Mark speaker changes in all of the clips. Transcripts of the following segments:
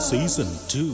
Speaker 1: Season two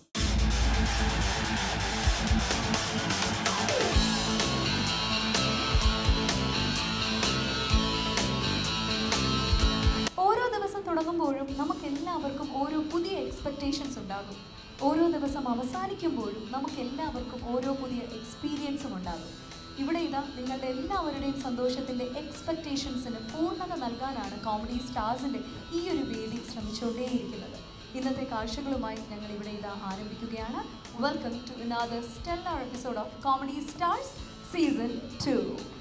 Speaker 2: ഓരോ ദിവസം തുടങ്ങുമ്പോഴും നമുക്ക് എല്ലാവർക്കും ഓരോ പുതിയ എക്സ്പെക്റ്റേഷൻസ് ഉണ്ടാകും ഓരോ ദിവസം അവസാനിക്കുമ്പോഴും നമുക്ക് എല്ലാവർക്കും ഓരോ പുതിയ എക്സ്പീരിയൻസും ഉണ്ടാകും ഇവിടെ ഇതാ നിങ്ങളുടെ എല്ലാവരുടെയും സന്തോഷത്തിൻ്റെ എക്സ്പെക്റ്റേഷൻസിന് പൂർണ്ണത നൽകാനാണ് കോമഡി സ്റ്റാർസിൻ്റെ ഈ ഒരു വേദി ശ്രമിച്ചുകൊണ്ടേയിരിക്കുന്നത് ഇന്നത്തെ കാഴ്ചകളുമായി ഞങ്ങൾ ഇവിടെ ഇതാ ആരംഭിക്കുകയാണ് welcome to another stellar episode of comedy stars season two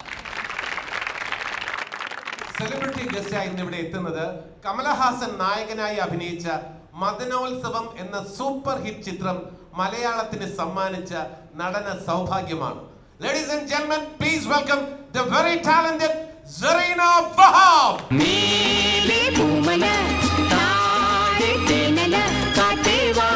Speaker 3: celebrity ഗസ്റ്റായി ഇന്ന് ഇവിടെ എത്തുന്നത് കമലഹാസൻ നായകനായി അഭിനയിച്ച മദനോത്സവം എന്ന സൂപ്പർ ഹിറ്റ് ചിത്രം മലയാളത്തിന് സമ്മാനിച്ച നടന സൗഭാഗ്യമാണ് ladies and gentlemen please welcome the very talented Zarina Wahab
Speaker 4: മേലെ പൂമല താഴെ തേനല കാട്ടേവാ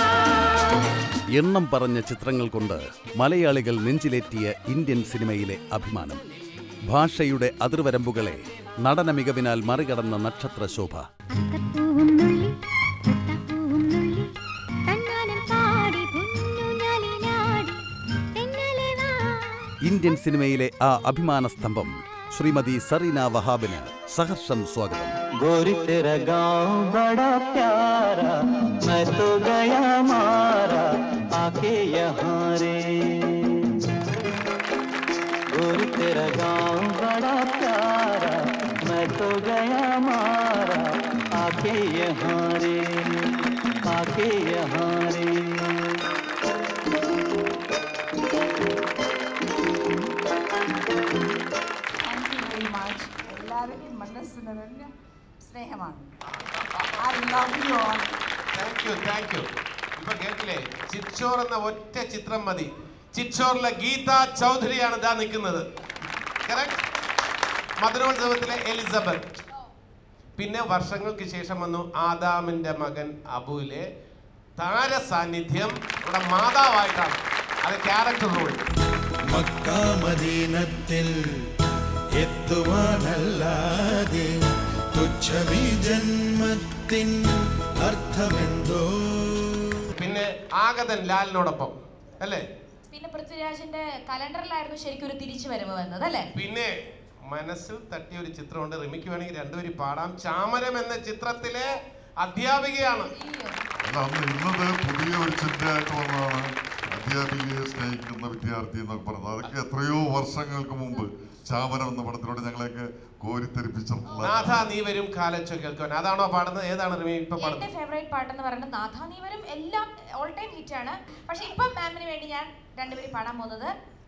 Speaker 5: എണ്ണം പറഞ്ഞ ചിത്രങ്ങൾ കൊണ്ട് മലയാളികൾ നെഞ്ചിലേറ്റിയ ഇന്ത്യൻ സിനിമയിലെ അഭിമാനം ഭാഷയുടെ അതിർവരമ്പുകളെ നടന മികവിനാൽ മറികടന്ന നക്ഷത്ര ശോഭ
Speaker 6: അത്തപ്പൂവുന്നുള്ളി മുട്ടപ്പൂവുന്നുള്ളി തന്നാനം പാടി പൊന്നുഞ്ഞാലിലാടി തെന്നലെ വാ
Speaker 5: ഇന്ത്യൻ സിനിമയിലെ ആ അഭിമാന സ്തംഭം ശ്രീമതി സറീന വഹാബിന് സഹർഷം സ്വാഗതം
Speaker 7: गोरी तेरा गांव बड़ा प्यारा मैं तो गया मारा आके यहाँ रे गोरी तेरा गांव बड़ा प्यारा मैं तो गया मारा आके यहाँ रे आके यहाँ रे
Speaker 8: താങ്ക് യു വെരി മച്ച് എല്ലാവരുടെയും മനസ്സ് നിറഞ്ഞ സ്നേഹമാണ് I love you all
Speaker 3: thank you thank you ഇപ്പൊ കേട്ടില്ലേ ചിറ്റോർ എന്ന ഒറ്റ ചിത്രം മതി ചിറ്റോറിലെ ഗീത ചൗധരിയാണ് ഇതാ നിൽക്കുന്നത് കറക്റ്റ് മധുരോത്സവത്തിലെ എലിസബത്ത് പിന്നെ വർഷങ്ങൾക്ക് ശേഷം വന്നു ആദാമിന്റെ മകൻ അബുവിലെ താര സാന്നിധ്യം ഇവിടെ മാതാവായിട്ടാണ് അത് ക്യാരക്ടർ റോൾ
Speaker 1: മക്കാമദീനത്തിൽ എത്തുവാനല്ലാതെ തുച്ഛമീ ജന്മത്തിൻ അർത്ഥമെന്തോ
Speaker 3: പിന്നെ ആഗതൻ ലാലിനോടൊപ്പം അല്ലേ
Speaker 9: പിന്നെ പൃഥ്വിരാജിന്റെ കലണ്ടറിലായിരുന്നു ശരിക്കും ഒരു തിരിച്ചു വരവ് വന്നത് അല്ലേ
Speaker 3: പിന്നെ മനസ്സിൽ തട്ടിയ ഒരു ചിത്രമുണ്ട് റിമിക്ക് വേണമെങ്കിൽ രണ്ടുപേരും പാടാം ചാമരം എന്ന ചിത്രത്തിലെ അധ്യാപികയാണ്
Speaker 10: അല്ല അന്ന് ഇന്നത് പുതിയ ഒരു ചിന്തയായിട്ട് വന്നതാണ് അധ്യാപികയെ സ്നേഹിക്കുന്ന വിദ്യാർത്ഥി എന്നൊക്കെ പറഞ്ഞത് അതൊക്കെ എത്രയോ വർഷങ്ങൾക്ക് മുമ്പ് ചാമരം എന്ന പടത്തിലൂടെ ഞങ്ങളെയൊക്കെ കോരിത്തെരിപ്പിച്ചിട്ടുള്ള
Speaker 3: നാഥ നീ വരും കാലച്ചോ കേൾക്കുവാൻ അതാണോ പാടുന്നത് ഏതാണ് റിമി ഇപ്പൊ
Speaker 9: എന്റെ
Speaker 3: പാടുന്നത്
Speaker 9: ഫേവറേറ്റ് പാട്ട് എന്ന് പറയുന്നത് നാഥാനീവരും എല്ലാം ഓൾ ടൈം ഹിറ്റ് ആണ് പക്ഷെ ഇപ്പം മാമിന് വേണ്ടി ഞാൻ രണ്ടുപേരും പാടാൻ പോകുന്നത്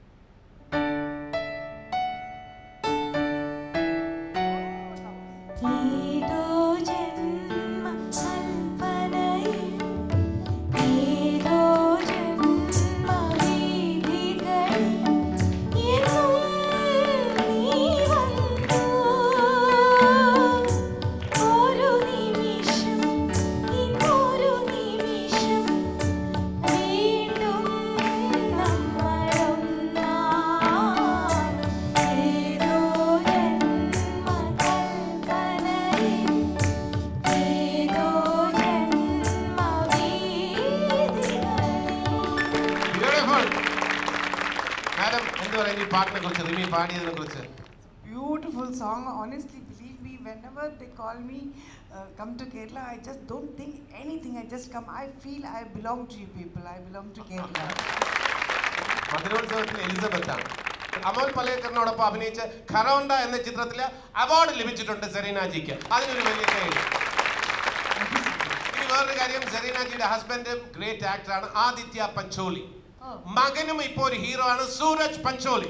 Speaker 2: ഏതോ ജന്മ കൽപ്പനയിൽ ഏതോ ജന്മവീഥികളിൽ എന്നും നീ വന്നു ഒരു നിമിഷം ഇന്നൊരു നിമിഷം വീണ്ടും നമ്മളൊന്നാണ് ഏതോ ജന്മകൽപ്പനയിൽ ഏതോ ജന്മവീഥികളിൽ
Speaker 3: ബ്യൂട്ടിഫുൾ മാഡം എന്ത് പറയുന്നു ഈ പാട്ടിനെ കുറിച്ച് റിമി പാടിയതിനെ കുറിച്ച്
Speaker 8: Beautiful song. Honestly, believe me, whenever they call me, uh, come to Kerala, I just don't think anything. I just come. I feel I belong to you people. I belong to Kerala.
Speaker 3: മധുരോത്സവത്തിലെ Elizabeth ആണ് അമോൽ പലേക്കറിനോടൊപ്പം അഭിനയിച്ച ഖറോണ്ട എന്ന ചിത്രത്തില് award ലഭിച്ചിട്ടുണ്ട് സെറീനാജിക്ക് അതിനൊരു വലിയ കൈ ഇനി വേറൊരു കാര്യം സെറീനാജിയുടെ ഹസ്ബൻഡ് ഗ്രേറ്റ് ആക്ടറാണ് ആദിത്യ പഞ്ചോലി മകനും ഇപ്പോൾ ഒരു ഹീറോ ആണ് സൂരജ് പഞ്ചോലി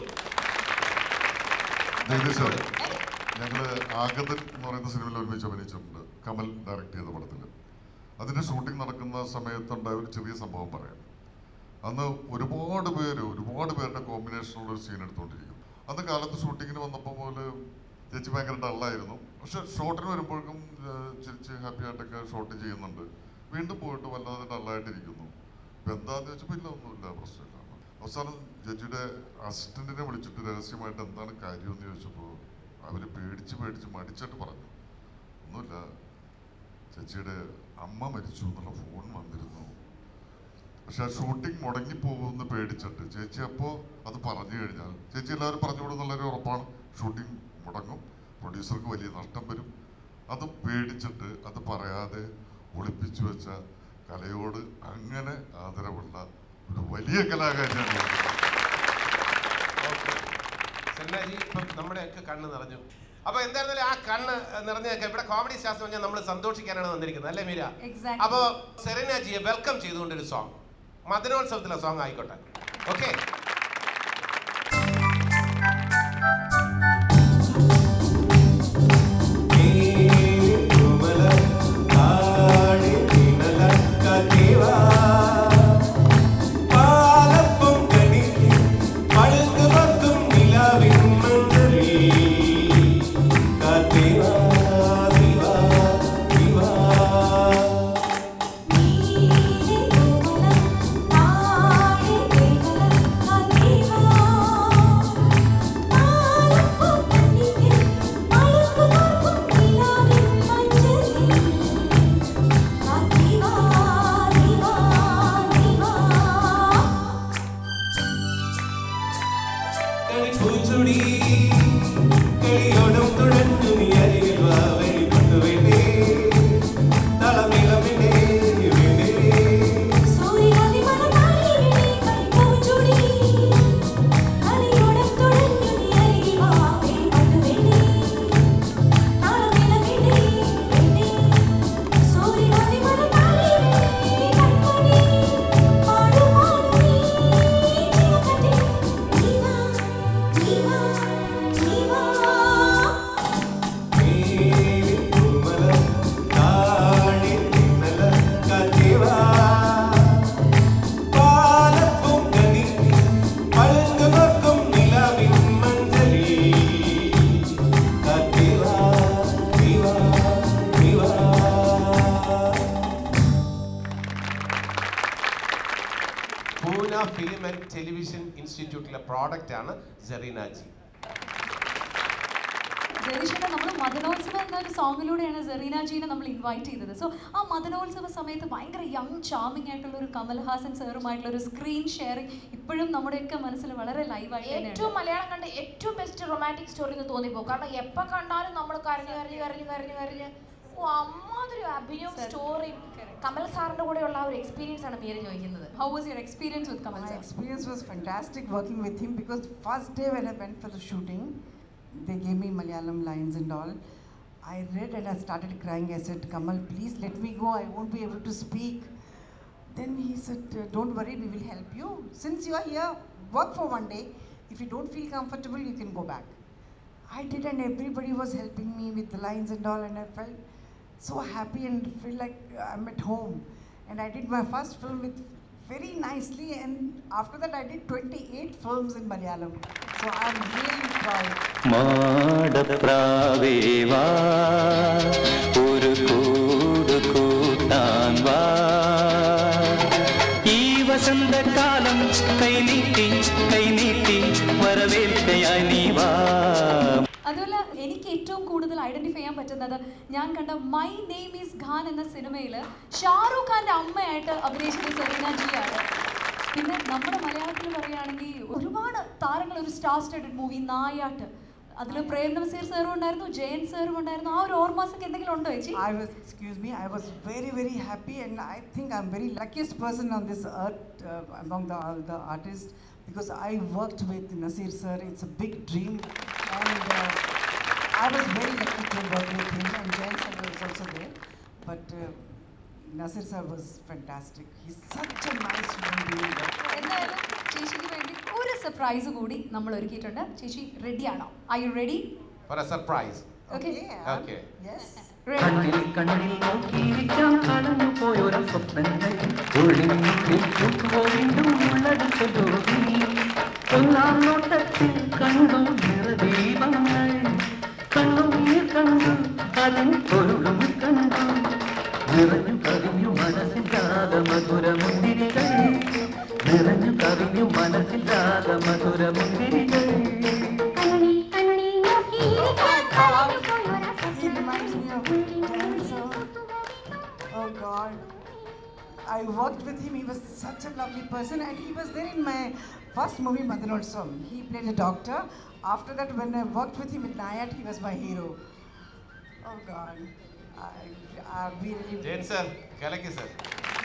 Speaker 10: ജഗദീഷ് ഞങ്ങള് ആഗതൻ എന്ന് പറയുന്ന സിനിമയിൽ ഒരുമിച്ച് അഭിനയിച്ചിട്ടുണ്ട് കമൽ ഡയറക്ട് ചെയ്ത പടത്തിൽ അതിന്റെ ഷൂട്ടിംഗ് നടക്കുന്ന സമയത്തുണ്ടായ ഒരു ചെറിയ സംഭവം പറയാം അന്ന് ഒരുപാട് പേര് ഒരുപാട് പേരുടെ കോമ്പിനേഷനുള്ള ഒരു സീൻ എടുത്തുകൊണ്ടിരിക്കും അന്ന് കാലത്ത് ഷൂട്ടിങ്ങിന് വന്നപ്പോൾ പോലെ ചേച്ചി ഭയങ്കര ഡള്ളായിരുന്നു പക്ഷെ ഷോട്ടിന് വരുമ്പോഴേക്കും ഏഹ്, ചിരിച്ച് ഹാപ്പി ആയിട്ടൊക്കെ ഷോട്ട് ചെയ്യുന്നുണ്ട് വീണ്ടും പോയിട്ട് വല്ലാതെ ഡള്ളായിട്ടിരിക്കുന്നു ഇപ്പം എന്താന്ന് വെച്ചപ്പോൾ ഇല്ല ഒന്നുമില്ല പ്രശ്നമില്ല അവസാനം ജഡ്ജിയുടെ അസിസ്റ്റന്റിനെ വിളിച്ചിട്ട് രഹസ്യമായിട്ട് എന്താണ് കാര്യമെന്ന് ചോദിച്ചപ്പോൾ അവർ പേടിച്ച് പേടിച്ച് മടിച്ചിട്ട് പറഞ്ഞു ഒന്നുമില്ല ചേച്ചിയുടെ അമ്മ മരിച്ചു എന്നുള്ള ഫോൺ വന്നിരുന്നു പക്ഷെ ആ ഷൂട്ടിംഗ് മുടങ്ങിപ്പോകുമെന്ന് പേടിച്ചിട്ട് ചേച്ചി അപ്പോൾ അത് പറഞ്ഞു കഴിഞ്ഞാൽ ചേച്ചി എല്ലാവരും പറഞ്ഞു കൊടുന്നുള്ളൊരു ഉറപ്പാണ് ഷൂട്ടിംഗ് മുടങ്ങും പ്രൊഡ്യൂസർക്ക് വലിയ നഷ്ടം വരും അത് പേടിച്ചിട്ട് അത് പറയാതെ ഒളിപ്പിച്ചു വെച്ച കലയോട് അങ്ങനെ ആദരവുള്ള ഒരു വലിയ കലാകാരിയാണ് ഞാൻ.
Speaker 3: സെന്നാജി ഇപ്പം നമ്മുടെയൊക്കെ കണ്ണ് നിറഞ്ഞു അപ്പൊ എന്തായിരുന്നാലും ആ കണ്ണ് നിറഞ്ഞൊക്കെ ഇവിടെ കോമഡി ശാസ്ത്രം പറഞ്ഞാൽ നമ്മൾ സന്തോഷിക്കാനാണ് വന്നിരിക്കുന്നത് അല്ലേ മീര
Speaker 2: Exactly.
Speaker 3: അപ്പോ സെറീനാജിയെ വെൽക്കം ചെയ്തുകൊണ്ടൊരു സോങ് മദനോത്സവത്തിലെ സോങ് ആയിക്കോട്ടെ ഓക്കെ
Speaker 11: പൂച്ചുടി കളിയോടും തുഴഞ്ഞു നീ അരികിൽ വാ വഴിപ്പെട്ടു വേണ്ടേ തളമിളമിടേ വേണ്ടേ
Speaker 3: പൂന ഫിലിം ആൻഡ് ടെലിവിഷൻ ഇൻസ്റ്റിറ്റ്യൂട്ടിലെ പ്രോഡക്റ്റ് ആണ് സെറീനാജി
Speaker 2: ജെറീഷേട്ട നമ്മൾ മദനോത്സവം എന്ന ഒരു സോങ്ങിലൂടെയാണ് സെറീന ജീനെ നമ്മൾ ഇൻവൈറ്റ് ചെയ്തത് സോ ആ മദനോത്സവ സമയത്ത് ഭയങ്കര യങ് ചാമിങ് ആയിട്ടുള്ള ഒരു കമൽഹാസൻ സാറുമായിട്ടുള്ള ഒരു സ്ക്രീൻ ഷെയറിംഗ് ഇപ്പോഴും നമ്മുടെയൊക്കെ മനസ്സിൽ വളരെ ലൈവായിട്ട്
Speaker 9: ഏറ്റവും മലയാളം കണ്ട ഏറ്റവും ബെസ്റ്റ് റൊമാൻറ്റിക് സ്റ്റോറി എന്ന് തോന്നിപ്പോ കാരണം എപ്പോ കണ്ടാലും നമ്മൾ കരഞ്ഞു കരഞ്ഞു കരഞ്ഞു കരഞ്ഞു കരഞ്ഞ് ഓ അമ്മാതിരി അഭിനയം സ്റ്റോറിയും കമൽ സാറിന്റെ കൂടെയുള്ള ആ ഒരു എക്സ്പീരിയൻസ് ആണ് മീര ചോദിക്കുന്നത്
Speaker 2: how was your experience with Kamal
Speaker 8: My
Speaker 2: sir
Speaker 8: experience was fantastic working with him because first day when I went for the shooting, they gave me Malayalam lines and all. I read and I started crying. I said, Kamal, please let me go. I won't be able to speak. Then he said, "Uh, Don't worry, we will help you. Since you are here, work for one day. If you don't feel comfortable, you can go back. I did, and everybody was helping me with the lines and all, and I felt so happy and feel like I'm at home. And I did my first film with very nicely, and after that, I did 28 films in Malayalam. So I'm really proud.
Speaker 7: മാടപ്രാവേവാ ഒരു കൂട് കൂട്ടാൻ വാ ഈ വസന്തകാലം കൈനീട്ടി കൈനീട്ടി വരവേൽക്കയായി നീ വാ
Speaker 2: അതുപോലെ എനിക്ക് ഏറ്റവും കൂടുതൽ ഐഡന്റിഫൈ ചെയ്യാൻ പറ്റുന്നത് ഞാൻ കണ്ട മൈ നെയിം ഈസ് ഖാൻ എന്ന സിനിമയിൽ ഷാറൂഖ് ഖാന്റെ അമ്മയായിട്ട് അഭിനയിച്ചത് സെറീന ജിയാണ് പിന്നെ നമ്മുടെ മലയാളത്തിൽ പറയുകയാണെങ്കിൽ ഒരുപാട് താരങ്ങൾ ഒരു സ്റ്റാർ സ്റ്റഡഡ് മൂവി നായാട്ട് അതിൽ പ്രേം നസീർ സാറും ഉണ്ടായിരുന്നു ജയൻ സാറും ഉണ്ടായിരുന്നു ആ ഒരു ഓർമ്മസൊക്കെ എന്തെങ്കിലും ഉണ്ടോ ചേച്ചി
Speaker 8: I was, excuse me, I was very, very happy, and I think I'm very luckiest person on this earth uh, among the all the artists because I worked with Nasir sir. It's a big dream, and uh, I was very lucky to work with him. And Jain sir was also there, but uh, Nasir sir was fantastic. He's such a nice human being.
Speaker 2: എന്തായാലും ചേച്ചിക്ക് വേണ്ടി ഒരു surprise കൂടി നമ്മൾ ഒരുക്കിയിട്ടുണ്ട് ചേച്ചി റെഡിയാണോ I you ready
Speaker 3: for a surprise
Speaker 2: okay
Speaker 3: okay
Speaker 8: Yes.
Speaker 7: കണ്ണിൽ കണ്ണിൽ നോക്കിയിരിക്കാം കടന്നു പോയൊരു സ്വപ്നങ്ങൾ ഒഴിഞ്ഞു വീണ്ടും ഉള്ളടുത്തോ നീ ഒന്നാം നോട്ടത്തിൽ കണ്ടു നിറദീപങ്ങൾ കണ്ണുനീർ കണ്ടു അതിൻ പൊരുളും കണ്ടു നിറഞ്ഞു കവിഞ്ഞു മനസ്സില്ലാതെ മധുരമുന്തിരികൾ നിറഞ്ഞു കവിഞ്ഞു മനസ്സില്ലാതെ മധുരമുന്തിരികൾ
Speaker 8: He reminds me of Jain sir. Oh God. worked with him. He was such a lovely person, and he was there in my first movie, Madanolsam. He played a doctor. After that, when I worked with him in Nayat, he was my hero. Oh God, I, I really.
Speaker 3: Jayan sir കലക്കി sir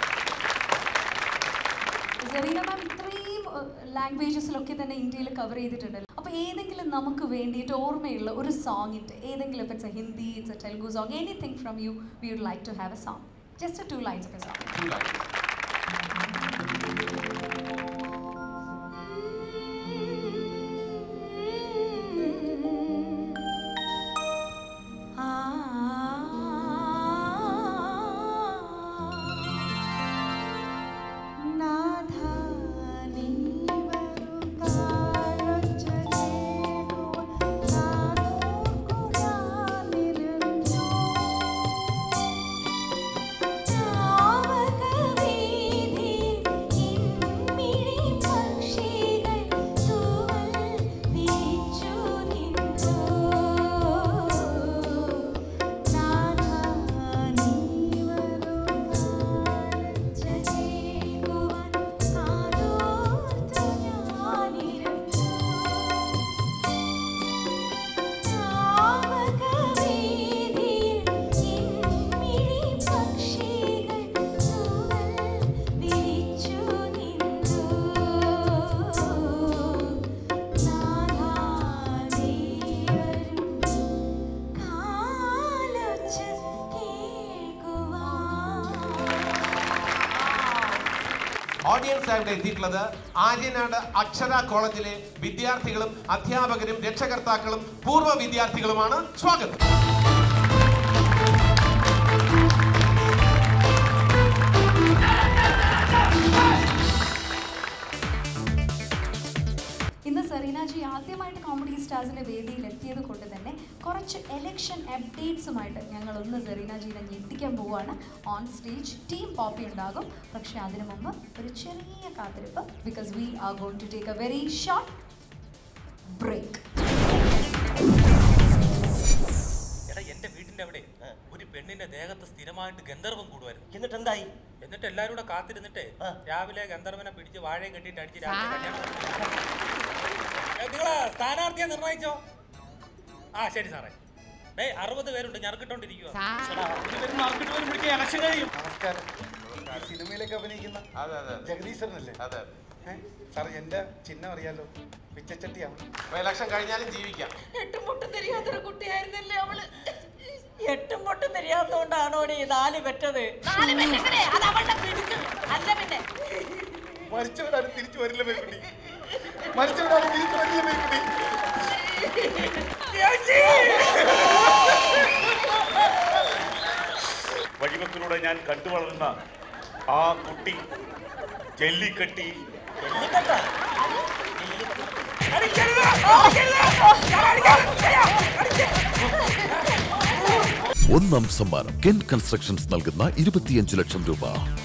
Speaker 2: Zarina ma'am ഇത്രയും ലാംഗ്വേജസിലൊക്കെ തന്നെ ഇന്ത്യയിൽ cover ചെയ്തിട്ടുണ്ടല്ലോ അപ്പോൾ ഏതെങ്കിലും നമുക്ക് വേണ്ടിയിട്ട് ഓർമ്മയുള്ള ഒരു സോങ്ങിൻ്റെ ഏതെങ്കിലും ഇപ്പം it's a Hindi it's a Telugu song anything from you we would like to have a song just two lines of a song
Speaker 3: audience ആയിട്ട് എത്തിയിട്ടുള്ളത് ആര്യനാട് അക്ഷര കോളേജിലെ വിദ്യാർത്ഥികളും അധ്യാപകരും രക്ഷകർത്താക്കളും പൂർവ്വ വിദ്യാർത്ഥികളുമാണ് സ്വാഗതം
Speaker 2: ഇന്ന് സെറീനാജി ആദ്യമായിട്ട് കോമഡി സ്റ്റാർസിന്റെ വേദിയിൽ എത്തിയത് കൊണ്ട് തന്നെ കുറച്ച് എലക്ഷൻ അപ്ഡേറ്റ്സുമായിട്ട് ഞങ്ങൾ ഒന്ന് സെറീനാജീനെ ഞെട്ടിക്കാൻ പോവുകയാണ് ഓൺ സ്റ്റേജ് ടീം പോപ്പി ഉണ്ടാകും പക്ഷേ അതിനു മുമ്പ് ഒരു ചെറിയ കാത്തിരിപ്പ് because we are going to take a very short break
Speaker 12: എടാ എന്റെ വീടിന്റെ അവിടെ ഒരു പെണ്ണിന്റെ ദേഹത്ത് സ്ഥിരമായിട്ട് ഗന്ധർവം കൂടുമായിരുന്നു എന്നിട്ട് എന്തായി എന്നിട്ട് എല്ലാരും കൂടെ കാത്തിരുന്നിട്ട് രാവിലെ ഗന്ധർവനെ പിടിച്ച് വാഴയും കെട്ടിയിട്ട് അടിച്ച് രാവിലെ കല്യാണം ഏ, നിങ്ങള് സ്ഥാനാർത്ഥിയെ നിർണയിച്ചോ ആ ശരി സാറേ ഡേ അറുപത് പേരുണ്ട് ഞറുക്കിട്ടോണ്ടിരിക്കുക ഇലക്ഷൻ കഴിയും
Speaker 13: നമസ്കാരം ഈ സിനിമയിലേക്ക് അഭിനയിക്കുന്ന ജഗദീശനല്ലേ
Speaker 3: അതെ
Speaker 13: സാർ എന്റെ ചിഹ്നം അറിയാലോ പിച്ചച്ചട്ടിയാണ്
Speaker 3: ഇലക്ഷൻ കഴിഞ്ഞാലും ജീവിക്കാം
Speaker 14: എട്ടും പൊട്ടും തിരിയാത്തൊരു കുട്ടിയായിരുന്നല്ലേ അവള് എട്ടും പൊട്ടും തിരിയാത്തോണ്ടാണോ നീ നാല് പെറ്റത് നാല് പെറ്റേ അത് അവളുടെ പിടിച്ചു അല്ല പിന്നെ
Speaker 13: മരിച്ചവരാരും തിരിച്ചു വരില്ല മേൽക്കുട്ടി മരിച്ചവരാരും തിരിച്ചു വരില്ല മേൽക്കുട്ടി
Speaker 15: വഴിവെക്കിലൂടെ ഞാൻ കണ്ടു വളർന്ന ആ കുട്ടി ജല്ലിക്കട്ടി
Speaker 16: ഒന്നാം സമ്മാനം കെൻ കൺസ്ട്രക്ഷൻസ് നൽകുന്ന ഇരുപത്തിയഞ്ച് ലക്ഷം രൂപ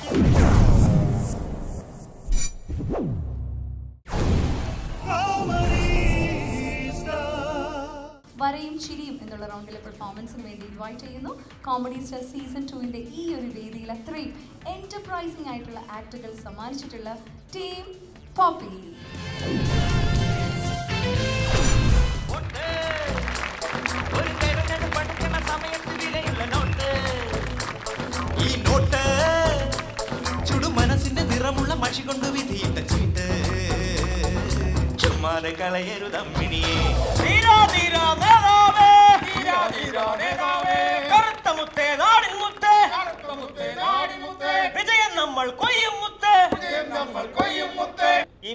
Speaker 2: വരയും ചിരിയും എന്നുള്ള റൗണ്ടിലെ പെർഫോമൻസിന് വേണ്ടി ഇൻവൈറ്റ് ചെയ്യുന്നു കോമഡി സ്റ്റാർ സീസൺ ടുവിൻ്റെ ഈ ഒരു വേദിയിൽ അത്രയും എൻ്റർപ്രൈസിംഗ് ആയിട്ടുള്ള ആക്ടുകൾ സമ്മാനിച്ചിട്ടുള്ള ടീം പോപ്പി
Speaker 11: ഈ നോട്ട് ചുടു മനസ്സിന്റെ നിറമുള്ള മഷി കൊണ്ട് വിധിയിട്ട ചീട്ട് ചുമ്മാതെ കളയരുതമ്മിണിയെ
Speaker 12: തീരാ തീരാ നേതാവേ തീരാ തീരാ നേതാവേ കറുത്ത മുത്തേ നാടിൻ മുത്തേ കറുത്ത മുത്തേ നാടിൻ മുത്തേ വിജയം നമ്മൾ കൊയ്യും മുത്തേ വിജയം നമ്മൾ കൊയ്യും മുത്തേ
Speaker 17: ഈ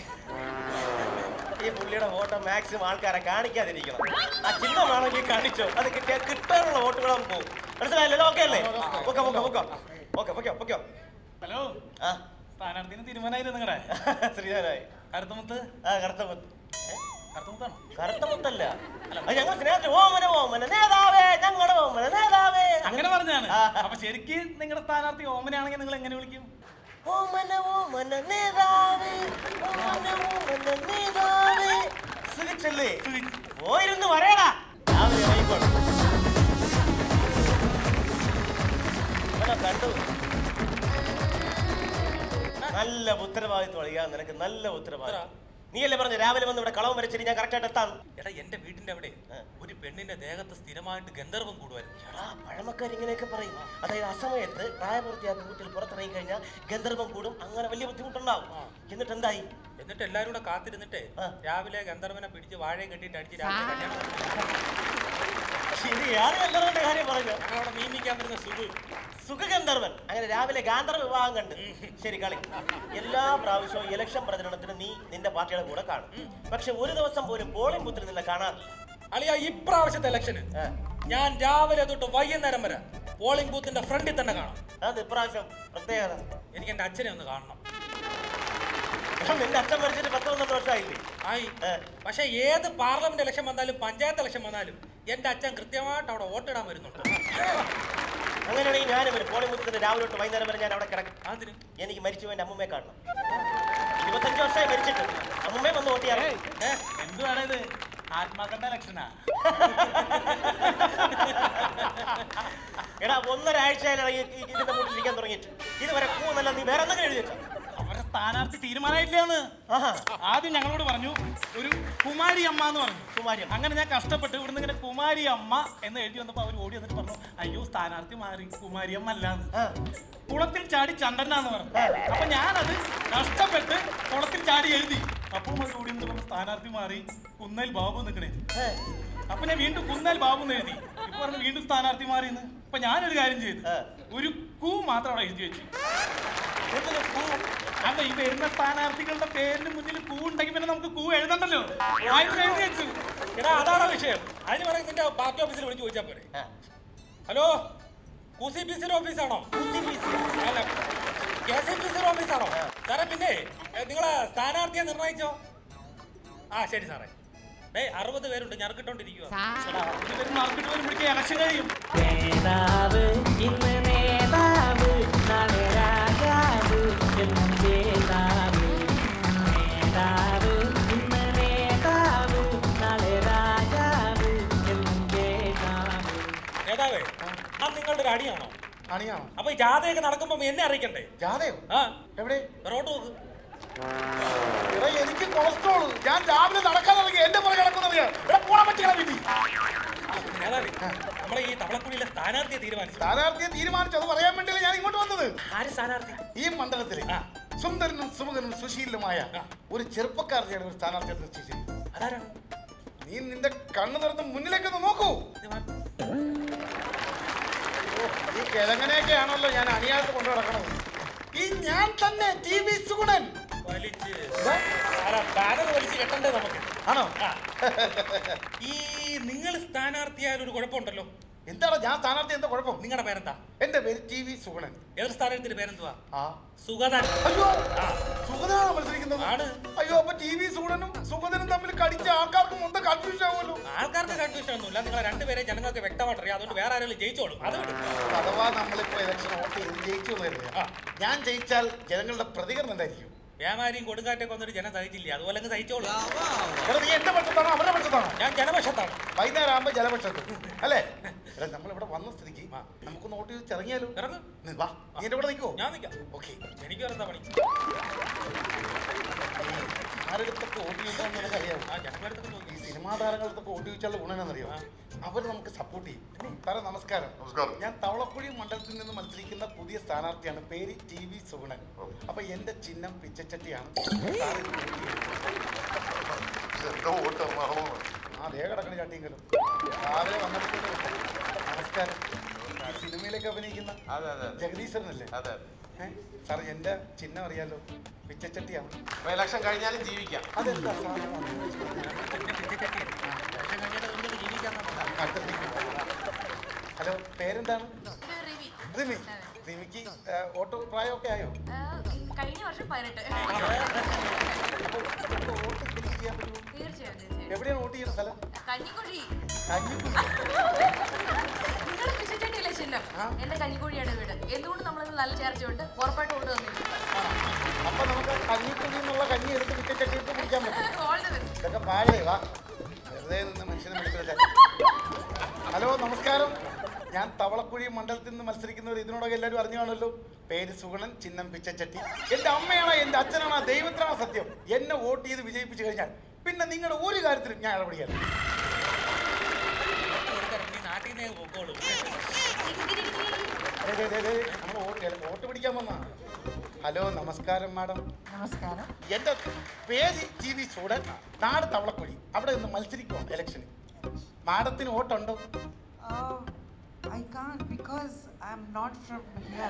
Speaker 17: ഈ പുള്ളിയുടെ ഫോട്ടോ മാക്സിമം ആൾക്കാരെ കാണിക്കാതിരിക്കണം ആ ചിഹ്നമാണെങ്കിൽ കാണിച്ചോ അത് കിട്ടിയാൽ കിട്ടാനുള്ള വോട്ടുകൾ നമുക്ക് പോകും മനസ്സിലായല്ലോ ഓക്കെ അല്ലേ okay okay okay okay okay okay
Speaker 12: hello
Speaker 17: ആ
Speaker 12: സ്ഥാനാർത്ഥിന് തീരുമാനമായിരുന്നു നിങ്ങളുടെ
Speaker 17: ശ്രീധരായി
Speaker 12: കറുത്തമുത്ത്
Speaker 17: ആ കറുത്തമുത്ത്
Speaker 12: കറുത്തമുത്താണോ
Speaker 17: കറുത്തമുത്തല്ല അത് ഞങ്ങൾ സ്നേഹത്തിൽ ഓമന ഓമന നേതാവേ ഞങ്ങളുടെ ഓമന നേതാവേ
Speaker 12: അങ്ങനെ പറഞ്ഞാണ് അപ്പൊ ശരിക്കും നിങ്ങളുടെ സ്ഥാനാർത്ഥി ഓമനാണെങ്കിൽ നിങ്ങൾ എങ്ങനെ വിളിക്കും
Speaker 17: ഓമന ഓമന നേതാവേ ഓമന ഓമന നേതാവേ സുഖിച്ചല്ലേ പോയിരുന്നു പറയടാ രാവിലെ ഇറങ്ങിക്കോട്ടെ ഇവനെ കണ്ടു നല്ല ഉത്തരവാദിത്വം അളിയാ നിനക്ക് നല്ല ഉത്തരവാദിത്വം നീയല്ലേ പറഞ്ഞു രാവിലെ വന്ന് ഇവിടെ കളവും വരച്ചിട്ട് ഞാൻ കറക്റ്റായിട്ട് എത്താം
Speaker 12: എടാ എന്റെ വീടിന്റെ അവിടെ ഒരു പെണ്ണിന്റെ ദേഹത്ത് സ്ഥിരമായിട്ട് ഗന്ധർവം കൂടുമായിരുന്നു
Speaker 17: എടാ പഴമക്കാർ ഇങ്ങനെയൊക്കെ പറയും അതായത് അസമയത്ത് പ്രായപൂർത്തിയായ വീട്ടിൽ പുറത്തിറങ്ങി കഴിഞ്ഞാൽ ഗന്ധർവം കൂടും അങ്ങനെ വലിയ ബുദ്ധിമുട്ടുണ്ടാവും എന്നിട്ട് എന്തായി
Speaker 12: എന്നിട്ട് എല്ലാരും കൂടെ കാത്തിരുന്നിട്ട് രാവിലെ ഗന്ധർവനെ പിടിച്ച് വാഴയും കെട്ടിയിട്ട് അടിച്ച് രാവിലെ കല്യാണം
Speaker 17: ശരി ആര് ഗന്ധർവന്റെ കാര്യം പറഞ്ഞു
Speaker 12: അവിടെ നിയമിക്കാൻ വരുന്ന സുഖു
Speaker 17: സുഖഗന്ധർവൻ അങ്ങനെ രാവിലെ ഗാന്ധർവ വിവാഹം കണ്ട് ശരി കളി എല്ലാ പ്രാവശ്യവും ഇലക്ഷൻ പ്രചരണത്തിന് നീ നിന്റെ പാർട്ടിയുടെ കൂടെ കാണും പക്ഷെ ഒരു ദിവസം പോലും പോളിംഗ് ബൂത്തിൽ നിന്നെ കാണാൻ
Speaker 12: അളിയ ഇപ്രാവശ്യത്തെ ഇലക്ഷന് ഞാൻ രാവിലെ തൊട്ട് വൈകുന്നേരം വരെ പോളിംഗ് ബൂത്തിന്റെ ഫ്രണ്ടിൽ തന്നെ കാണാം
Speaker 17: അത് ഇപ്രാവശ്യം പ്രത്യേകത
Speaker 12: എനിക്ക് എന്റെ അച്ഛനെ ഒന്ന് കാണണം
Speaker 17: നിന്റെ അച്ഛൻ മരിച്ചിട്ട് പത്ത് പന്ത്രണ്ട് വർഷമായില്ലേ
Speaker 12: ആയി പക്ഷെ ഏത് പാർലമെന്റ് ഇലക്ഷൻ വന്നാലും പഞ്ചായത്ത് ഇലക്ഷൻ വന്നാലും എന്റെ അച്ഛൻ കൃത്യമായിട്ട് അവിടെ വോട്ടിടാൻ വരുന്നുണ്ട്
Speaker 17: അങ്ങനെയാണെങ്കിൽ ഞാനും ഒരു പോളിംഗ് ബൂത്തിൽ രാവിലെ തൊട്ട് വൈകുന്നേരം വരെ ഞാൻ അവിടെ കിടക്കും എനിക്ക് മരിച്ചു എന്റെ അമ്മൂമ്മയെ കാണണം ഇരുപത്തഞ്ച് വർഷമായി മരിച്ചിട്ട് അമ്മൂമ്മയെ വന്ന് വോട്ട് ചെയ്യാറ്
Speaker 13: എന്തുവാണ് ഇത് ആത്മാക്കണ്ട ലക്ഷണ
Speaker 17: എടാ ഒന്നരാഴ്ചയിലാണ് ഈ ഈ- ഇതിന്റെ മുന്നിൽ ഇരിക്കാൻ തുടങ്ങിയിട്ട് ഇതുവരെ കൂന്നല്ല നീ വേറെ എന്തെങ്കിലും എഴുതി വെച്ചോ
Speaker 13: അവരുടെ സ്ഥാനാർത്ഥി തീരുമാനമായിട്ടില്ലാന്ന് ആദ്യം ഞങ്ങളോട് പറഞ്ഞു ഒരു കുമാരി അമ്മ എന്ന് പറഞ്ഞു
Speaker 17: കുമാരി
Speaker 13: അങ്ങനെ ഞാൻ കഷ്ടപ്പെട്ട് ഇവിടുന്ന് ഇങ്ങനെ കുമാരി അമ്മ എന്ന് എഴുതി വന്നപ്പോ അവർ ഓടി വന്നിട്ട് പറഞ്ഞു അയ്യോ സ്ഥാനാർത്ഥി മാറി കുമാരി അമ്മ അല്ലാന്ന് കുളത്തിൽ ചാടി ചണ്ടന്നാന്ന് പറഞ്ഞു അപ്പൊ ഞാനത് കഷ്ടപ്പെട്ട് കുളത്തിൽ ചാടി എഴുതി അപ്പോൾ അവർ ഓടി വന്നിട്ട് പറഞ്ഞു സ്ഥാനാർത്ഥി മാറി കുന്നേൽ ബാബു നിൽക്കണേ അപ്പൊ ഞാൻ വീണ്ടും കുന്നേൽ ബാബു എന്ന് എഴുതി ഇപ്പൊ പറഞ്ഞു വീണ്ടും സ്ഥാനാർത്ഥി മാറിയെന്ന് അപ്പൊ ഞാനൊരു കാര്യം ചെയ്തു ഒരു കൂ മാത്രം അവിടെ എഴുതി വെച്ചു അല്ല ഈ വരുന്ന സ്ഥാനാർത്ഥികളുടെ പേരിന് മുന്നിൽ കൂ ഉണ്ടെങ്കിൽ പിന്നെ നമുക്ക് കൂ എഴുതണ്ടല്ലോ ആയിട്ട് എഴുതി വെച്ചു
Speaker 12: എടാ അതാണ് വിഷയം അതിന് പറയും നിന്റെ പാർട്ടി ഓഫീസിൽ വിളിച്ച് ചോദിച്ചാൽ പോരെ ഹലോ കുസി പി സിയുടെ ഓഫീസാണോ അല്ല കെ സി പി സിയുടെ ഓഫീസാണോ സാറേ പിന്നെ ഏ, നിങ്ങളെ സ്ഥാനാർത്ഥിയെ നിർണയിച്ചോ ആ ശരി സാറേ ഏയ് അറുപത് പേരുണ്ട് ഞറുക്കിട്ടോണ്ടിരിക്കുക
Speaker 13: മാർക്കറ്റ് വരുമ്പോഴേക്കും ഇലക്ഷൻ കഴിയും
Speaker 11: നേതാവ് ഇന്ന് നേതാവ് നാളെ രാജാവ് എന്നും ജേതാവ് നേതാവ് ഇന്ന് നേതാവ് നാളെ രാജാവ് എന്നും ജേതാവ്
Speaker 12: നേതാവേ ആ നിങ്ങളുടെ ഒരു അടിയാണോ
Speaker 13: അണിയാണോ
Speaker 12: അപ്പൊ ഈ ജാഥയൊക്കെ നടക്കുമ്പോ എന്നെ അറിയിക്കണ്ടേ
Speaker 13: ജാഥയോ
Speaker 12: ആ
Speaker 13: എവിടെ
Speaker 12: റോഡ് നോക്ക്
Speaker 13: എടാ എനിക്ക് കൊളസ്ട്രോൾ ഞാൻ രാവിലെ നടക്കാൻ തുടങ്ങി എന്റെ പുറകെ കിടക്കുന്നറിയാം ഇവിടെ പോകാൻ പറ്റില്ല വിധി
Speaker 12: നേതാവേ നമ്മളെ ഈ തവളക്കുഴിയിലെ സ്ഥാനാർത്ഥിയെ തീരുമാനിച്ചു
Speaker 13: സ്ഥാനാർത്ഥിയെ തീരുമാനിച്ചു അത് പറയാൻ വേണ്ടിയല്ല ഞാൻ ഇങ്ങോട്ട് വന്നത്
Speaker 12: ആര് സ്ഥാനാർത്ഥി
Speaker 13: ഈ മണ്ഡലത്തിലെ സുന്ദരനും സുമുഖനും സുശീലനുമായ ഒരു ചെറുപ്പക്കാരനെയാണ് ഒരു സ്ഥാനാർത്ഥിയെ നിശ്ചയിച്ചത്
Speaker 12: അതാരാണ്
Speaker 13: നീ നിന്റെ കണ്ണു തുറന്ന് മുന്നിലേക്ക് ഒന്ന് നോക്കൂ ഓ, ഈ കിഴങ്ങനെയൊക്കെയാണല്ലോ ഞാൻ അണിയായിട്ട് കൊണ്ടു നടക്കണത് ഈ ഞാൻ തന്നെ ടി വി സുഗുണൻ
Speaker 12: വലിച്ച് ബാനർ വലിച്ച് കെട്ടണ്ടേ നമുക്ക്
Speaker 13: ആണോ
Speaker 12: ഈ നിങ്ങൾ സ്ഥാനാർത്ഥിയായാലും ഒരു കുഴപ്പമുണ്ടല്ലോ
Speaker 13: എന്താണ് ഞാൻ സ്ഥാനാർത്ഥി എന്താ കുഴപ്പം
Speaker 12: നിങ്ങളുടെ പേരെന്താ
Speaker 13: എന്റെ പേര് ടി വി സുഗുണൻ
Speaker 12: എതിർ സ്ഥാനാർത്ഥിയുടെ പേരെന്തുവാ
Speaker 13: ആ
Speaker 12: സുഗതൻ
Speaker 13: അയ്യോ സുഗതനാണ് മത്സരിക്കുന്നത് അയ്യോ അപ്പൊ ടി വി സുഗുണനും സുഗതനും തമ്മിൽ കടിച്ച ആൾക്കാർക്ക് മൊത്തം കൺഫ്യൂഷൻ ആവുമല്ലോ
Speaker 12: ആൾക്കാർക്ക് കൺഫ്യൂഷൻ ഒന്നുമില്ല നിങ്ങളെ രണ്ടുപേരെ ജനങ്ങൾക്ക് വ്യക്തമായിട്ട് അറിയാം അതുകൊണ്ട് വേറെ ആരെങ്കിലും ജയിച്ചോളും അത് വിടും
Speaker 13: അഥവാ നമ്മളിപ്പോ ഇലക്ഷൻ വോട്ട് ചെയ്ത് ജയിച്ചു എന്ന് കരുതുക. ഞാൻ ജയിച്ചാൽ ജനങ്ങളുടെ പ്രതികരണം എന്തായിരിക്കും
Speaker 12: വ്യാപാരിയും കൊടുങ്കാറ്റൊക്കെ വന്നിട്ട് ജനം സഹിച്ചില്ല അതുപോലെ അങ്ങ് സഹിച്ചോളും
Speaker 13: എടാ, നീ എന്റെ പക്ഷത്താണോ അവരുടെ പക്ഷത്താണോ
Speaker 12: ഞാൻ ജനപക്ഷത്താണ്
Speaker 13: വൈകുന്നേരം ആകുമ്പോ ജലപക്ഷത്ത് അല്ലേ എടാ നമ്മളിവിടെ വന്ന സ്ഥിതിക്ക് നമുക്ക് നോട്ട് ചെയ്ത് ഇറങ്ങിയാലോ
Speaker 12: ഇറങ്ങും
Speaker 13: നീ വാ നീ എന്റെ കൂടെ നിൽക്കോ
Speaker 12: ഞാൻ നിൽക്കാം
Speaker 13: ഓക്കെ
Speaker 12: എനിക്ക് വേറെന്താ പണി
Speaker 13: ആരെടുത്തൊക്കെ വോട്ട് ചോദിച്ചാൽ നിനക്കറിയാമോ ഈ സിനിമാ താരങ്ങളടുത്തൊക്കെ വോട്ട് ചോദിച്ചാൽ ഗുണമെന്നറിയോ അവർ നമുക്ക് സപ്പോർട്ട് ചെയ്യും സാറേ നമസ്കാരം
Speaker 10: നമസ്കാരം
Speaker 13: ഞാൻ തവളക്കുഴി മണ്ഡലത്തിൽ നിന്ന് മത്സരിക്കുന്ന പുതിയ സ്ഥാനാർത്ഥിയാണ് പേര് ടി വി സുഗുണൻ അപ്പൊ എന്റെ ചിഹ്നം പിച്ചച്ചട്ടിയാണ് സാറ് ഇത് vote ചെയ്യണം.
Speaker 10: എന്റെ വോട്ട് എറണാകുളമാണ്
Speaker 13: ആ ദേ കിടക്കണ ചട്ടിയെങ്കിലും രാവിലെ വന്നിട്ട് നമസ്കാരം ഈ സിനിമയിലേക്ക് അഭിനയിക്കുന്ന ജഗദീശ്വരനല്ലേ
Speaker 3: അതെ
Speaker 13: സാർ എന്റെ ചിഹ്നം അറിയാലോ പിച്ചച്ചട്ടിയാണ്
Speaker 3: ഇലക്ഷൻ കഴിഞ്ഞാലും ജീവിക്കാം
Speaker 13: അതെന്താ സാറ് ഹലോ പേരെന്താണ് റിമി റിമിക്ക് ആ, വോട്ട് പ്രായമൊക്കെ ആയോ
Speaker 9: കഴിഞ്ഞ വർഷം പതിനെട്ട്
Speaker 13: വോട്ട് ക്ലിക്ക് ചെയ്യാൻ പറ്റുമോ
Speaker 9: തീർച്ചയായും തീർച്ചയായും
Speaker 13: എവിടെയാണ് വോട്ട് ചെയ്യുന്ന സ്ഥലം
Speaker 9: കഞ്ഞിക്കുഴി
Speaker 13: കഞ്ഞിക്കുഴി
Speaker 9: നിങ്ങൾ പിശുചട്ടിയിലെ ചിഹ്നം എന്റെ കഞ്ഞിക്കുഴിയാണ് വീട് എന്തുകൊണ്ട് നമ്മൾ നല്ല ചേർച്ചയുണ്ട് ഉറപ്പായിട്ട് കൊണ്ട് വന്നിട്ടുണ്ട്
Speaker 13: അപ്പൊ നമുക്ക് കഞ്ഞിക്കുഴി എന്നുള്ള കഞ്ഞി എടുത്ത് പിച്ചച്ചട്ടി ഇട്ട് കുടിക്കാൻ പറ്റും
Speaker 9: ഓൾ ദി ബെസ്റ്റ്
Speaker 13: ഇതൊക്കെ പാഴേ വാ വെറുതെ നിന്ന് മനുഷ്യനെ വിളിക്കുന്നത് ഹലോ നമസ്കാരം
Speaker 18: ഞാൻ തവളക്കുഴി മണ്ഡലത്തിൽ നിന്ന് മത്സരിക്കുന്നവർ ഇതിനോടൊക്കെ എല്ലാവരും അറിഞ്ഞു കാണുമല്ലോ പേര് സുഗണൻ ചിഹ്നം പിച്ചച്ചട്ടി എൻ്റെ അമ്മയാണോ എൻ്റെ അച്ഛനാണോ ദൈവത്തിനാണോ സത്യം എന്നെ വോട്ട് ചെയ്ത് വിജയിപ്പിച്ചു കഴിഞ്ഞാൽ പിന്നെ നിങ്ങളുടെ ഒരു കാര്യത്തിലും ഞാൻ ഇടപെടിയാണ്
Speaker 12: നീ നാട്ടിൽ നിന്ന് പൊക്കോളൂ
Speaker 18: നമ്മൾ വോട്ട് പിടിക്കാൻ വന്നാ ഹലോ നമസ്കാരം മാഡം
Speaker 8: നമസ്കാരം
Speaker 18: എൻ്റെ പേര് ടി വി സൂടൻ നാട് തവളക്കുഴി അവിടെ നിന്ന് മത്സരിക്കുവാണ് ഇലക്ഷന് മാഡത്തിന് വോട്ടുണ്ടോ
Speaker 8: Uh, I can't because I'm not from here.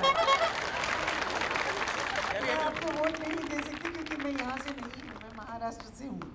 Speaker 8: मैं आपको वोट नहीं दे सकती क्योंकि मैं यहाँ से नहीं हूँ मैं महाराष्ट्र से हूँ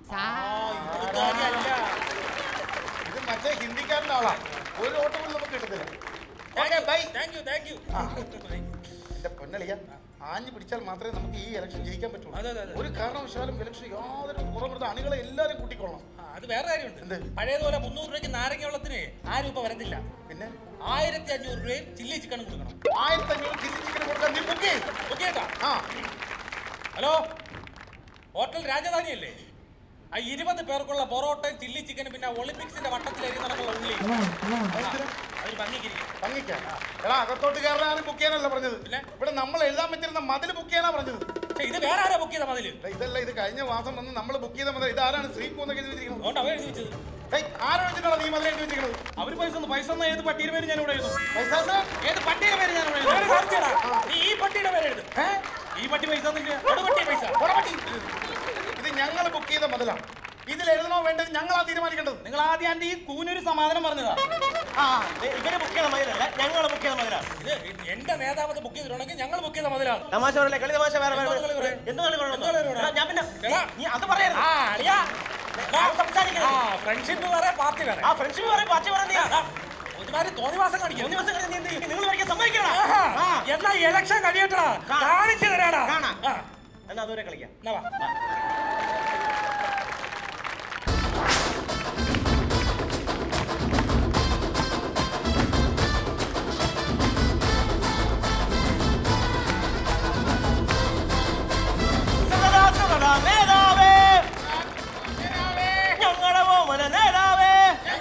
Speaker 18: ഇത് മറ്റേ ഹിന്ദിക്കാരൻ്റെ ആളാ ഒരു വോട്ട് പോലും നമുക്ക് കിട്ടത്തില്ല okay bye
Speaker 12: thank you thank you
Speaker 18: എന്റെ പൊന്നളിയ ആഞ്ഞു പിടിച്ചാൽ മാത്രമേ നമുക്ക് ഈ ഇലക്ഷൻ ജയിക്കാൻ
Speaker 12: അതെ, അതെ,
Speaker 18: പറ്റുള്ളൂ
Speaker 12: അതെ.
Speaker 18: ഒരു കാരണവശാലും ഇലക്ഷൻ യാതൊരു കുറവുള്ള അണികളെ എല്ലാവരും കൂട്ടിക്കൊള്ളണം
Speaker 12: അത് വേറെ കാര്യമുണ്ട് പഴയതുപോലെ മുന്നൂറ് രൂപയ്ക്ക് നാരങ്ങ വെള്ളത്തിന് ആരും ഇപ്പൊ വരുന്നില്ല
Speaker 18: പിന്നെ
Speaker 12: ആയിരത്തി അഞ്ഞൂറ് രൂപയും ചില്ലി ചിക്കനും കൊടുക്കണം
Speaker 18: ആയിരത്തി അഞ്ഞൂറ് ചില്ലി ചിക്കൻ കൊടുക്കാൻ നീ ബുക്ക് ചെയ്യും
Speaker 12: ബുക്ക് ചെയ്യട്ടാ
Speaker 18: ആ
Speaker 12: ഹലോ ഹോട്ടൽ രാജധാനി അല്ലേ ആ ഇരുപത് പേർക്കുള്ള പൊറോട്ടയും ചില്ലി ചിക്കനും പിന്നെ ഒളിമ്പിക്സിന്റെ വട്ടത്തിൽ എരിയുന്നുള്ള ഉള്ളി അതൊരു ഭംഗിക്കിരിക്കും
Speaker 18: ഭംഗിക്കാൻ എടാ അകത്തോട്ട് കയറാനും ബുക്ക് ചെയ്യാനല്ല പറഞ്ഞത് ഇവിടെ നമ്മൾ എഴുതാൻ പറ്റുന്ന മതിൽ ബുക്ക് ചെയ്യാനാ പറഞ്ഞത്
Speaker 12: ഇത് വേറെ ആരാ ബുക്ക് ചെയ്ത മതില്
Speaker 18: എടാ, ഇതല്ല ഇത് കഴിഞ്ഞ മാസം വന്ന് നമ്മൾ ബുക്ക് ചെയ്ത മതിൽ ഇതാരാണ് ശ്രീപൂ എന്നൊക്കെ എഴുതി വെച്ചിരിക്കുന്നത്
Speaker 12: അതുകൊണ്ട് അവ എഴുതി വെച്ചത്
Speaker 18: ഏയ്, ആരാ വെച്ചിട്ടാണ് നീ മതിൽ എഴുതി വെച്ചിരിക്കുന്നത്
Speaker 13: അവര് പൈസ ഒന്ന് പൈസ ഒന്ന് ഏത് പട്ടിയുടെ പേര് ഞാൻ ഇവിടെ എഴുതും
Speaker 18: പൈസ ഒന്ന്?
Speaker 13: ഏത് പട്ടിയുടെ പേര് ഞാൻ ഇവിടെ
Speaker 12: ഒരു കാര്യം ചെയ്യടാ.
Speaker 13: എഴുതും
Speaker 12: നീ ഈ പട്ടിയുടെ പേര് എഴുതും
Speaker 13: ഈ പട്ടി പൈസ ഒന്നും
Speaker 12: കൊടുപട്ടി പൈസ
Speaker 18: പൊറപട്ടി. ഇത് ഞങ്ങൾ ബുക്ക് ചെയ്ത മതിലാണ് ഇതിൽ എഴുതണോ വേണ്ടത് ഞങ്ങളാ തീരുമാനിക്കേണ്ടത്
Speaker 13: നിങ്ങൾ ആദ്യം എന്റെ ഈ കൂനൊരു സമാധാനം പറഞ്ഞതാ
Speaker 17: ആ ഇവര് ബുക്ക് ചെയ്ത മതിലല്ല ഞങ്ങൾ ബുക്ക് ചെയ്ത മതിലാണ്
Speaker 12: ഇത് എന്റെ നേതാവ് ബുക്ക് ചെയ്തിട്ടുണ്ടെങ്കിൽ ഞങ്ങൾ ബുക്ക് ചെയ്ത മതിലാണ്
Speaker 17: തമാശ പറയല്ലേ കളി തമാശ വേറെ വേറെ
Speaker 12: എന്താണ് കളി പറയാ?
Speaker 17: എന്ത് കളി പറയണം?
Speaker 12: എന്താണ് കളി പറയാ?
Speaker 17: എടാ, ഞാൻ പിന്നെ
Speaker 12: എടാ.
Speaker 17: നീ അത് പറയരുത്
Speaker 12: ആ, അളിയാ.
Speaker 17: ഞാൻ സംസാരിക്കരുത്.
Speaker 12: ആ, ഫ്രണ്ട്ഷിപ്പ് വേറെ പാർട്ടി വേറെ
Speaker 17: ആ ഫ്രണ്ട്ഷിപ്പ് പറയും പാർട്ടി പറയും നീ
Speaker 12: ഒരുമാതിരി തോന്നിവാസം കാണിക്കും
Speaker 17: തോന്നിവാസം കാണിക്കാൻ നീ എന്ത് ചെയ്യും? നിങ്ങൾ വരയ്ക്കാൻ സമ്മതിക്കണം
Speaker 12: ആഹാ. എന്നാ ഇലക്ഷൻ കഴിയട്ടാ കാണിച്ചു തരാടാ
Speaker 17: കാണാം.
Speaker 12: ആ.
Speaker 17: എന്നാ അതുവരെ കളിക്കാം
Speaker 12: എന്നാ വാ.
Speaker 17: സുഗതാ, സുഗതാ, നേതാവേ ഞങ്ങളുടെ ഓമന നേതാവേ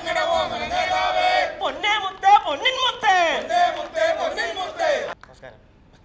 Speaker 17: പൊന്നേ മുത്തേ പൊന്നിൻ മുത്തേ നമസ്കാരം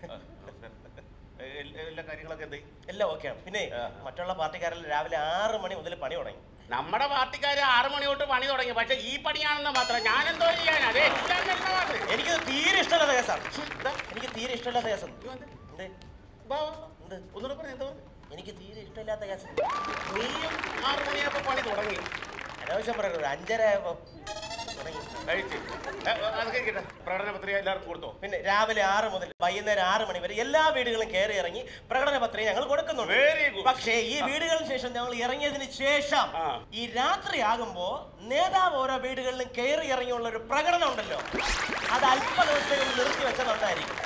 Speaker 17: എല്ലാ കാര്യങ്ങളൊക്കെ എന്ത് എല്ലാം ഓക്കെയാണ് പിന്നെ മറ്റുള്ള പാർട്ടിക്കാരെല്ലാം രാവിലെ ആറ് മണി മുതൽ പണി തുടങ്ങി
Speaker 19: നമ്മുടെ പാർട്ടിക്കാര് ആറു മണി തൊട്ട് പണി തുടങ്ങി പക്ഷെ ഈ പണിയാണെന്ന് മാത്രം ഞാൻ എന്തോ ചെയ്യാൻ അതേ
Speaker 17: എനിക്ക് തീരെ ഇഷ്ടമില്ലാത്ത കേസാണ് എനിക്ക് തീരെ ഇഷ്ടമില്ലാത്ത കേസ് എന്ത് എന്ത്
Speaker 19: ഒന്നുകൂടെ പറഞ്ഞു എന്തോ
Speaker 17: എനിക്ക് തീരെ ഇഷ്ടമില്ലാത്ത കേസ്
Speaker 19: നീയും ആറു മണിയായപ്പോ പണി തുടങ്ങി
Speaker 17: അനാവശ്യം പറയരുത് ഒരു അഞ്ചര ആയപ്പോ തുടങ്ങി
Speaker 19: കഴിച്ച് ഏ, അതൊക്കെ ഇരിക്കട്ടെ പ്രകടന പത്രിക എല്ലാവർക്കും കൊടുത്തോ
Speaker 17: പിന്നെ രാവിലെ ആറ് മുതൽ വൈകുന്നേരം ആറ് മണി വരെ എല്ലാ വീടുകളും കയറി ഇറങ്ങി പ്രകടന പത്രിക ഞങ്ങൾ കൊടുക്കുന്നുണ്ട്
Speaker 19: Very good.
Speaker 17: പക്ഷേ ഈ വീടുകളിന് ശേഷം ഞങ്ങൾ ഇറങ്ങിയതിന് ശേഷം ഈ രാത്രി ആകുമ്പോ നേതാവ് ഓരോ വീടുകളിലും കയറി ഇറങ്ങിയുള്ള ഒരു പ്രകടനം ഉണ്ടല്ലോ അത് അല്പ ദിവസത്തേക്ക് നിർത്തി വെച്ചാൽ നന്നായിരിക്കും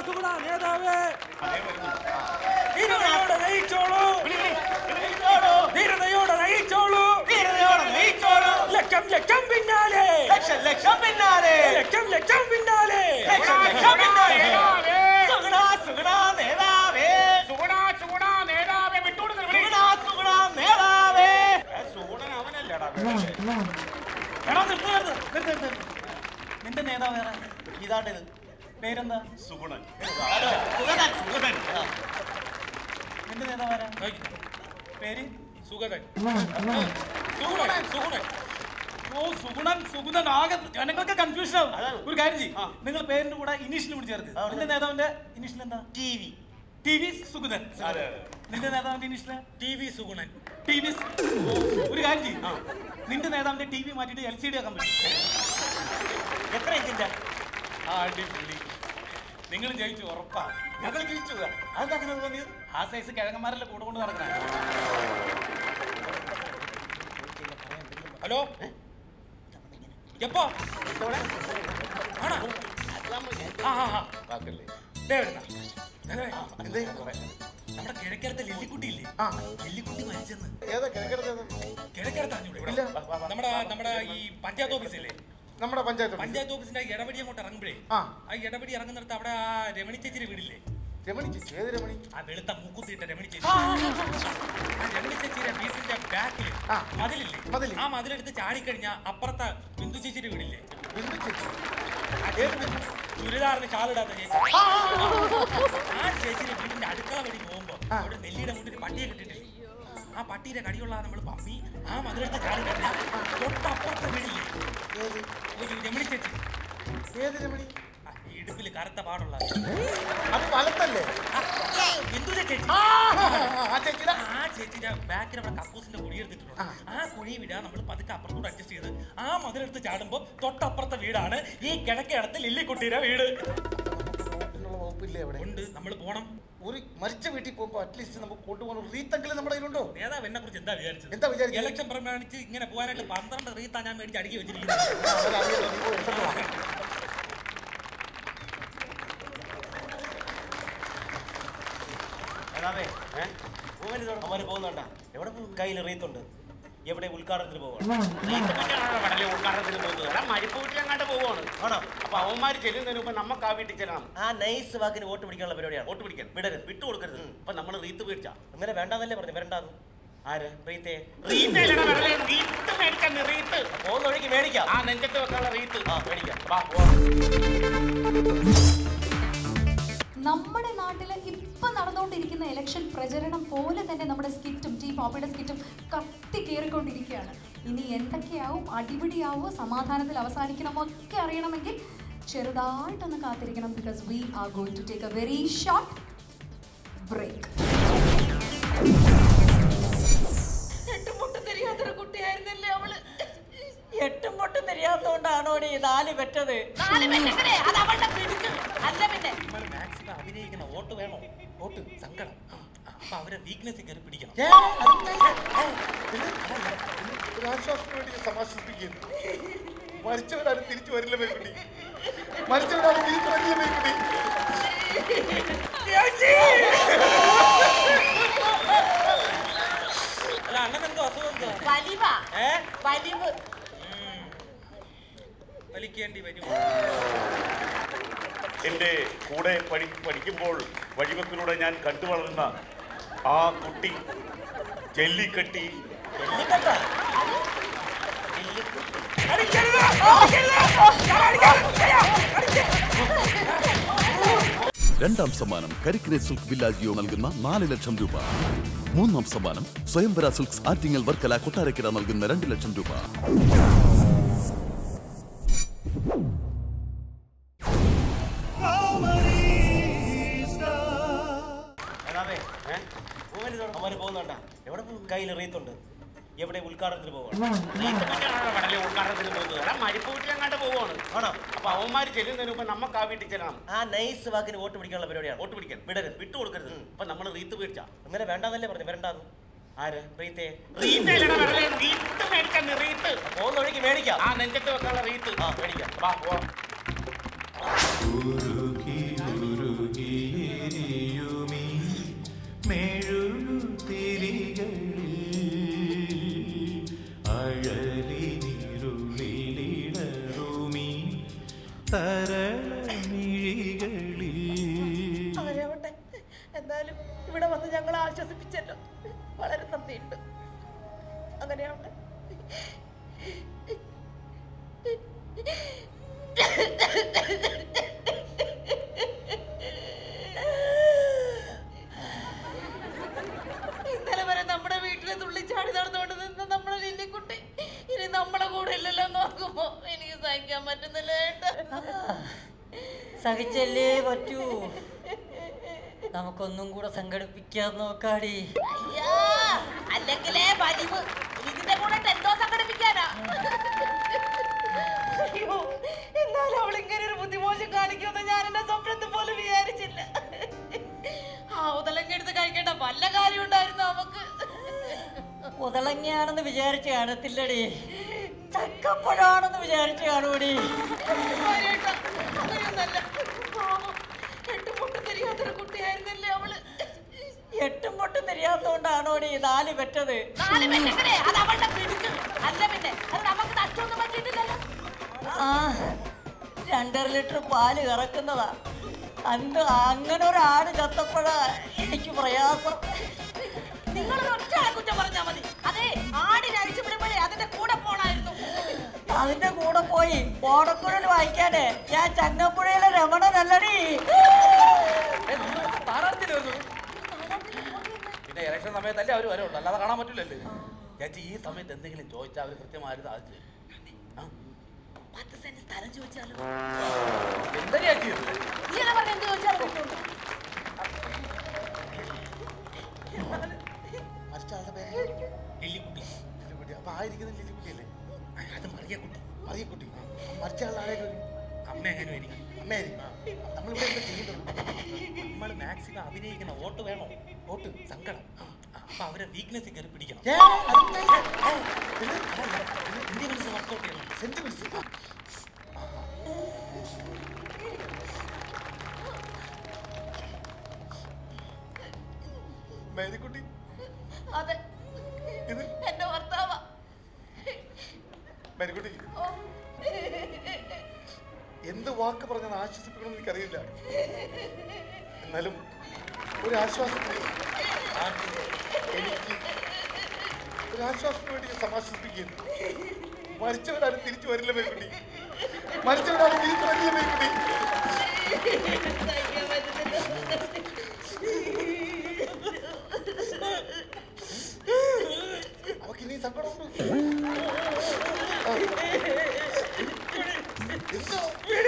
Speaker 12: ധീരതയോടെ നയിച്ചോളൂ
Speaker 17: നയിച്ചോളൂ.
Speaker 12: ധീരതയോടെ നയിച്ചോളൂ
Speaker 17: ധീരതയോടെ നയിച്ചോളൂ.
Speaker 12: ലക്ഷം ലക്ഷം പിന്നാലെ
Speaker 17: ലക്ഷം ലക്ഷം പിന്നാലെ
Speaker 12: ലക്ഷം ലക്ഷം പിന്നാലെ
Speaker 17: ലക്ഷം ലക്ഷം പിന്നാലെ സുഗുണാ സുഗുണാ നേതാവേ
Speaker 19: സുഗുണാ സുഗുണാ നേതാവെ വിട്ടുകൊടുക്കരുത്
Speaker 17: സുഗുണാ സുഗുണാ നേതാവേ
Speaker 19: സുഗുണൻ അവനല്ലേടാ
Speaker 13: എടാ നിർത്ത് നിർത്ത് നിർത്ത് നിർത്ത് നിർത്ത്. നിന്റെ നേതാവ് വേറെ
Speaker 17: ഇതാണ്ട് ഇത്
Speaker 13: പേരെന്താ
Speaker 19: സുഗുണൻ
Speaker 17: സുഗതൻ സുഗതൻ
Speaker 13: നിന്റെ നേതാവ് ആരാ പേര്
Speaker 12: സുഗതൻ സുഗുണൻ സുഗുണൻ
Speaker 13: ഓ സുഗുണൻ സുഗുണൻ ആകെ ജനങ്ങൾക്ക് കൺഫ്യൂഷൻ ആവും ഒരു കാര്യം ചെയ്യും നിങ്ങൾ പേരിന്റെ കൂടെ ഇനീഷ്യൽ കൂടി ചേർക്ക് നിന്റെ നേതാവിന്റെ ഇനീഷ്യൽ എന്താ
Speaker 17: T V
Speaker 13: T V Sugathan
Speaker 19: അതെ,
Speaker 13: നിന്റെ നേതാവിന്റെ initial
Speaker 12: T V Sugunan
Speaker 13: T V ഒരു കാര്യം ചെയ്യും നിന്റെ നേതാവിന്റെ ടി വി മാറ്റിയിട്ട് എൽ സി ഡി ആക്കാൻ പറ്റും
Speaker 17: എത്ര ഇഞ്ചിന്റെ
Speaker 13: ആ അടിപൊളി നിങ്ങൾ ജയിച്ചു ഉറപ്പാ
Speaker 17: ഞങ്ങൾ ജയിച്ചു അതെന്താ അങ്ങനെ തോന്നിയത്
Speaker 13: ആ സൈസ് കിഴങ്ങന്മാരല്ലേ കൂടെ കൊണ്ട് നടക്കണേ
Speaker 12: ഹലോ എപ്പോ ആണോ ആ ആ ആ ദേ വരുന്ന. ദേ, ദേ. നമ്മുടെ കിഴക്കരത്തെ ലില്ലിക്കുട്ടി ഇല്ലേ ലില്ലിക്കുട്ടി മരിച്ചെന്ന്
Speaker 18: ഏതാ കിഴക്കരത്തേത്
Speaker 12: കിഴക്കരത്ത് അറിഞ്ഞൂടെ നമ്മുടെ നമ്മുടെ ഈ പഞ്ചായത്ത് ഓഫീസില്ലേ
Speaker 18: നമ്മുടെ പഞ്ചായത്ത്
Speaker 12: പഞ്ചായത്ത് ഓഫീസിന്റെ ആ ഇടപെടി അങ്ങോട്ട് ഇറങ്ങുമ്പോഴേ
Speaker 18: ആ.
Speaker 12: ആ ഇടപെടി ഇറങ്ങുന്നിടത്ത് അവിടെ ആ രമണി ചേച്ചിയുടെ വീടില്ലേ
Speaker 18: രമണി ചേച്ചി ഏത് രമണി
Speaker 12: ആ വെളുത്ത മൂക്കുത്തിയിട്ട രമണി ചേച്ചി ആ രമണി ചേച്ചിയുടെ വീട്ടിന്റെ ബാക്കിൽ മതിലില്ലേ ആ മതിലെടുത്ത് ചാടിക്കഴിഞ്ഞാൽ അപ്പുറത്തെ ബിന്ദു ചേച്ചിയുടെ വീടില്ലേ ചുരിദാറിന് ഷാളിടാത്ത ചേച്ചി ആ ചേച്ചിയുടെ വീടിന്റെ അടുക്കള വഴി പോകുമ്പോ അവിടെ നെല്ലിയുടെ മുന്നിൽ പട്ടിയെ കിട്ടിട്ടില്ലേ ആ പട്ടിയുടെ കടിയുള്ള നമ്മൾ പമ്മി ആ മധുരത്തെ ചാടി കഴിഞ്ഞാൽ തൊട്ടപ്പുറത്തെ വീടില്ലേ ഒരു രമണി ചേച്ചി
Speaker 18: ഏത് രമണി
Speaker 12: ആ, ഈ ഇടുപ്പിൽ കറുത്ത പാടുള്ള
Speaker 18: അത് വലത്തല്ലേ
Speaker 12: ബിന്ദുവിന്റെ ചേച്ചി
Speaker 18: ആ, ആ ചേച്ചിയുടെ
Speaker 12: ആ ചേച്ചിയുടെ ബാക്കിൽ അവിടെ കക്കൂസിന്റെ കുഴി എടുത്തിട്ടുണ്ട് ആ കുഴി വിടാൻ നമ്മൾ പതുക്കെ അപ്പുറത്തോട് അഡ്ജസ്റ്റ് ചെയ്ത് ആ മതിലെടുത്ത് ചാടുമ്പോ തൊട്ടപ്പുറത്തെ വീടാണ് ഈ കിഴക്കേടത്ത് ലില്ലിക്കുട്ടിയുടെ വീട്
Speaker 18: റോട്ടിനുള്ള വകുപ്പില്ലേ അവിടെ
Speaker 12: ഉണ്ട് നമ്മൾ പോണം
Speaker 18: ഒരു മരിച്ച വീട്ടിൽ പോകുമ്പോ അറ്റ്ലീസ്റ്റ് നമുക്ക് കൊണ്ടുപോകുന്ന ഒരു റീത്തെങ്കിലും നമ്മുടെ കയ്യിലുണ്ടോ
Speaker 12: നേതാവ് എന്നെ കുറിച്ച് എന്താ വിചാരിച്ചത്
Speaker 18: എന്താ വിചാരിച്ചത്?
Speaker 12: ഇലക്ഷൻ പ്രമാണിച്ച് ഇങ്ങനെ പോകാനായിട്ട് പന്ത്രണ്ട് റീത്താ ഞാൻ മേടിച്ച് അടുക്കി
Speaker 18: ആ,
Speaker 12: വെച്ചിരിക്കുന്നത്
Speaker 18: അതറിയാലോ, നീ പോയി എടുത്തോണ്ട് വാ.
Speaker 17: അതാവേ അവന് പോകുന്നുണ്ടാ എവിടെ പോകും കയ്യിൽ റീത്തുണ്ട് എവിടെ ഉദ്ഘാടനത്തിന് പോകണം
Speaker 19: കടലിൽ ഉൾക്കാടത്തിന് പോകുന്നത് എടാ മരിപ്പ് വീട്ടിലെങ്ങാണ്ട് പോവാണ്
Speaker 17: ആണോ
Speaker 19: അപ്പൊ അവന്മാര് ചെല്ലുന്നതിന് മുമ്പ് നമുക്ക് ആ വീട്ടിൽ ചെല്ലണം
Speaker 17: ആ നൈസ് വാക്കിന് വോട്ട് പിടിക്കാനുള്ള പരിപാടിയാണ്
Speaker 19: വോട്ട് പിടിക്കാൻ
Speaker 17: വിടരുത്
Speaker 19: വിട്ടു കൊടുക്കരുത് അപ്പൊ നമ്മൾ റീത്ത് മേടിച്ചാ
Speaker 17: അങ്ങനെ വേണ്ടാന്നല്ലേ പറഞ്ഞു വരണ്ടാന്ന് ആര് റീത്തേ
Speaker 19: റീത്ത് അല്ലടാ വെറുതെ റീത്ത് മേടിക്കാൻ റീത്ത്
Speaker 17: പോകുന്ന വഴിക്ക് മേടിക്കാം
Speaker 19: ആ നെഞ്ചത്ത് വെക്കാനുള്ള റീത്ത്
Speaker 17: ആ മേടിക്കാം
Speaker 19: വാ, പോ.
Speaker 2: നമ്മുടെ നാട്ടിൽ ഇപ്പൊ നടന്നുകൊണ്ടിരിക്കുന്ന ഇലക്ഷൻ പ്രചരണം പോലെ തന്നെ നമ്മുടെ സ്കിറ്റും ടീ പോപ്പിയുടെ സ്കിറ്റും കത്തി കയറിക്കൊണ്ടിരിക്കുകയാണ് ഇനി എന്തൊക്കെയാവും അടിപിടിയാവോ സമാധാനത്തിൽ അവസാനിക്കണമോ ഒക്കെ അറിയണമെങ്കിൽ ചെറുതായിട്ടൊന്ന് കാത്തിരിക്കണം because we are going to take a very short break
Speaker 14: എട്ടും പൊട്ടും തിരിയാത്തൊരു കുട്ടിയായിരുന്നല്ലേ അവള് എട്ടും പൊട്ടും തിരിയാത്തോണ്ടാണോ ഈ നാല് പെറ്റത് നാല് പെറ്റേ അത് അവളുടെ പിടിച്ചു അല്ല പിന്നെ
Speaker 12: മാക്സിമം അഭിനയിക്കുന്ന വോട്ട് വേണോ വോട്ട് സങ്കടം അപ്പൊ അവരെ വീക്ക്നെസ് കയറി പിടിക്കണം
Speaker 18: ഏ, അതെന്താ? ഏ, പിന്നെ? ഒരു ആശ്വാസത്തിന് വേണ്ടി ഞാൻ സമാശ്വസിപ്പിക്കുന്നു മരിച്ചവരാരും തിരിച്ചു വരില്ല മേൽക്കുട്ടി മരിച്ചവരാരും തിരിച്ചു വരില്ല മേൽക്കുട്ടി
Speaker 12: അല്ല അണ്ണൻ എന്തോ അസുഖം എന്തോ
Speaker 14: വലിവ
Speaker 12: ഏ
Speaker 14: വലിവ്
Speaker 12: വലിക്കേണ്ടി വരും
Speaker 15: എൻ്റെ കൂടെ പഠി പഠിക്കുമ്പോൾ വഴിവെക്കിലൂടെ ഞാൻ കണ്ടു വളർന്ന ആ കുട്ടി ജല്ലിക്കട്ടി
Speaker 16: രണ്ടാം സമ്മാനം കരിക്കിനെ സിൽക്ക് വില്ലാജിയോ നൽകുന്ന നാല് ലക്ഷം രൂപ മൂന്നാം സമ്മാനം സ്വയംവര സിൽക്സ് ആറ്റിങ്ങൽ വർക്കല കൊട്ടാരക്കര നൽകുന്ന രണ്ട് ലക്ഷം രൂപ
Speaker 17: അതാവേ അവന് പോകുന്നുണ്ടാ എവിടെ പോകും കയ്യിൽ റീത്തുണ്ട് എവിടെ ഉദ്ഘാടനത്തിന് പോകണം
Speaker 19: റീത്ത് മേടിക്കാനാണോ കടലിൽ ഉൾക്കാടത്തിന് പോകുന്നത് എടാ മരിപ്പ് വീട്ടിലെങ്ങാണ്ട് പോവാണ്
Speaker 17: ആണോ
Speaker 19: അപ്പൊ അവന്മാര് ചെല്ലുന്നതിന് മുമ്പ് നമുക്ക് ആ വീട്ടിൽ ചെല്ലണം
Speaker 17: ആ നൈസ് വാക്കിന് വോട്ട് പിടിക്കാനുള്ള പരിപാടിയാണ്
Speaker 19: വോട്ട് പിടിക്കാൻ
Speaker 17: വിടരുത്
Speaker 19: വിട്ടു കൊടുക്കരുത് അപ്പൊ നമ്മൾ റീത്ത് മേടിച്ചാ
Speaker 17: അങ്ങനെ വേണ്ടാന്നല്ലേ പറഞ്ഞു വരണ്ടാന്ന് ആര് റീത്തേ
Speaker 19: റീത്ത് അല്ലടാ വെറുതെ റീത്ത് മേടിക്കാൻ റീത്ത്
Speaker 17: പോകുന്ന വഴിക്ക് മേടിക്കാം
Speaker 19: ആ നെഞ്ചത്ത് വെക്കാനുള്ള റീത്ത്
Speaker 17: ആ മേടിക്കാം
Speaker 19: വാ പോ
Speaker 1: ഉരുകി ഉരുകിയെരിയുമീ മെഴുകുതിരികളിൽ അഴലിനിരുളിലിടറുമീ തരമിഴികളിൽ
Speaker 14: അവരവട്ടെ എന്നാലും ഇവിടെ വന്ന് ഞങ്ങൾ ആശ്വസിപ്പിച്ചല്ലോ വളരെ നന്ദിയുണ്ട് അങ്ങനെയാവട്ടെ ഇന്നലെ വരെ നമ്മുടെ വീട്ടിലെ തുള്ളിച്ചാടി നടന്നുകൊണ്ട് നിന്ന നമ്മുടെ ലില്ലിക്കുട്ടി ഇനി നമ്മളെ കൂടെ ഇല്ലല്ലോ നോക്കുമ്പോ എനിക്ക് സഹിക്കാൻ പറ്റുന്നില്ല ഏട്ടാ
Speaker 20: സഹിച്ചല്ലേ പറ്റൂ നമുക്കൊന്നും കൂടെ സംഘടിപ്പിക്കാൻ നോക്കാടി
Speaker 14: അയ്യാ, അല്ലെങ്കിലേ വലിവ് ഇതിന്റെ കൂടെ എന്തോ സംഘടിപ്പിക്കാനാ അയ്യോ എന്നാലും അവൾ ഇങ്ങനെ ഒരു ബുദ്ധിമോശം കാണിക്കുമെന്ന് ഞാൻ എന്റെ സ്വപ്നത്തിൽ പോലും വിചാരിച്ചില്ല ആ ഉതലങ്ങ എടുത്ത് കഴിക്കേണ്ട വല്ല കാര്യം ഉണ്ടായിരുന്നു നമുക്ക്
Speaker 20: ഉതളങ്ങയാണെന്ന് വിചാരിച്ച് കാണത്തില്ലടി ചക്കപ്പഴാണെന്ന് വിചാരിച്ച് കാണൂടി
Speaker 14: കാര്യായിട്ടാ, അങ്ങനെയൊന്നല്ല. പാവം, എട്ടും പൊട്ടും തിരിയാത്തൊരു കുട്ടിയായിരുന്നല്ലേ അവള്
Speaker 20: എട്ടും പൊട്ടും തിരിയാത്തോണ്ടാണോ ഈ നാല് പെറ്റത്
Speaker 14: നാല് പെറ്റേ അത് അവളുടെ പിടിച്ചു അല്ല പിന്നെ അത് നമുക്ക് നഷ്ടമൊന്നും പറ്റിയിട്ടില്ലല്ലോ
Speaker 20: ആ രണ്ടര ലിറ്റർ പാല് കറക്കുന്നതാ അന്ന് അങ്ങനെ ഒരാട് ചത്തപ്പോഴാ എനിക്ക് പ്രയാസം
Speaker 14: നിങ്ങൾ ഒറ്റ കുറ്റം പറഞ്ഞാ മതി അതെ ആടിനെ അഴിച്ചു വിടുമ്പോഴേ അതിന്റെ കൂടെ പോണായിരുന്നു അതിന്റെ കൂടെ പോയി ഓടക്കുഴൽ വായിക്കാനേ ഞാൻ ചങ്ങമ്പുഴയിലെ രമണനല്ലടി
Speaker 12: സ്ഥാനാർത്ഥിയില്ലേ വരുന്നത്? പിന്നെ ഇലക്ഷൻ സമയത്തല്ലേ അവർ വരുള്ളൂ അല്ലാതെ കാണാൻ പറ്റില്ലല്ലേ ചേച്ചി ഈ സമയത്ത് എന്തെങ്കിലും ചോദിച്ചാൽ അവർ കൃത്യമായിട്ട് സാധിച്ചു തരും. ആ?
Speaker 14: പത്ത് സെന്റ് സ്ഥലം ചോദിച്ചാലോ
Speaker 12: എന്താ ചേച്ചി ഇത്?
Speaker 14: നീ എന്നാ പറഞ്ഞ എന്ത് ചോദിച്ചാലും കിട്ടും
Speaker 18: മരിച്ച ആളുടെ പേര്
Speaker 12: ലില്ലിക്കുട്ടി
Speaker 18: ലില്ലിക്കുട്ടി അപ്പൊ ആയിരിക്കുന്നത് ലില്ലിക്കുട്ടിയല്ലേ
Speaker 12: അത് മറിയക്കുട്ടി
Speaker 18: മറിയക്കുട്ടി മരിച്ച ആളുടെ ആരെങ്കിലും
Speaker 12: അമ്മ എങ്ങനെ ആയിരിക്കും
Speaker 18: അമ്മയായിരിക്കും നമ്മളിവിടെ എന്താ ചെയ്യുന്നത്
Speaker 12: നമ്മൾ മാക്സിമം അഭിനയിക്കുന്ന വോട്ട് വേണോ വോട്ട് സങ്കടം അപ്പൊ അവരെ വീക്ക്നെസ് കയറി പിടിക്കണം
Speaker 18: ഏ, അതെന്താ? ഏ, പിന്നെ?
Speaker 12: ഇന്ത്യൻസ് വർക്കൗട്ട് ചെയ്യണം
Speaker 18: സെന്റിമെന്റ്സ് മേരിക്കുട്ടി
Speaker 14: അതെ
Speaker 18: ഇത്
Speaker 14: എന്റെ ഭർത്താവാ
Speaker 18: മേരിക്കുട്ടി എന്ത് വാക്ക് പറഞ്ഞത് ആശ്വസിപ്പിക്കണമെന്ന് എനിക്കറിയില്ല എന്നാലും ഒരു ആശ്വാസത്തിന് എനിക്ക് ഒരു ആശ്വാസത്തിന് വേണ്ടി ഞാൻ സമാശ്വസിപ്പിക്കുന്നു മരിച്ചവരാരും തിരിച്ചു വരില്ല മേൽക്കുട്ടി മരിച്ചവരാരും തിരിച്ചു വരില്ല മേൽക്കുട്ടി അവക്ക് ഇനി സങ്കടമുണ്ട് എന്തോ?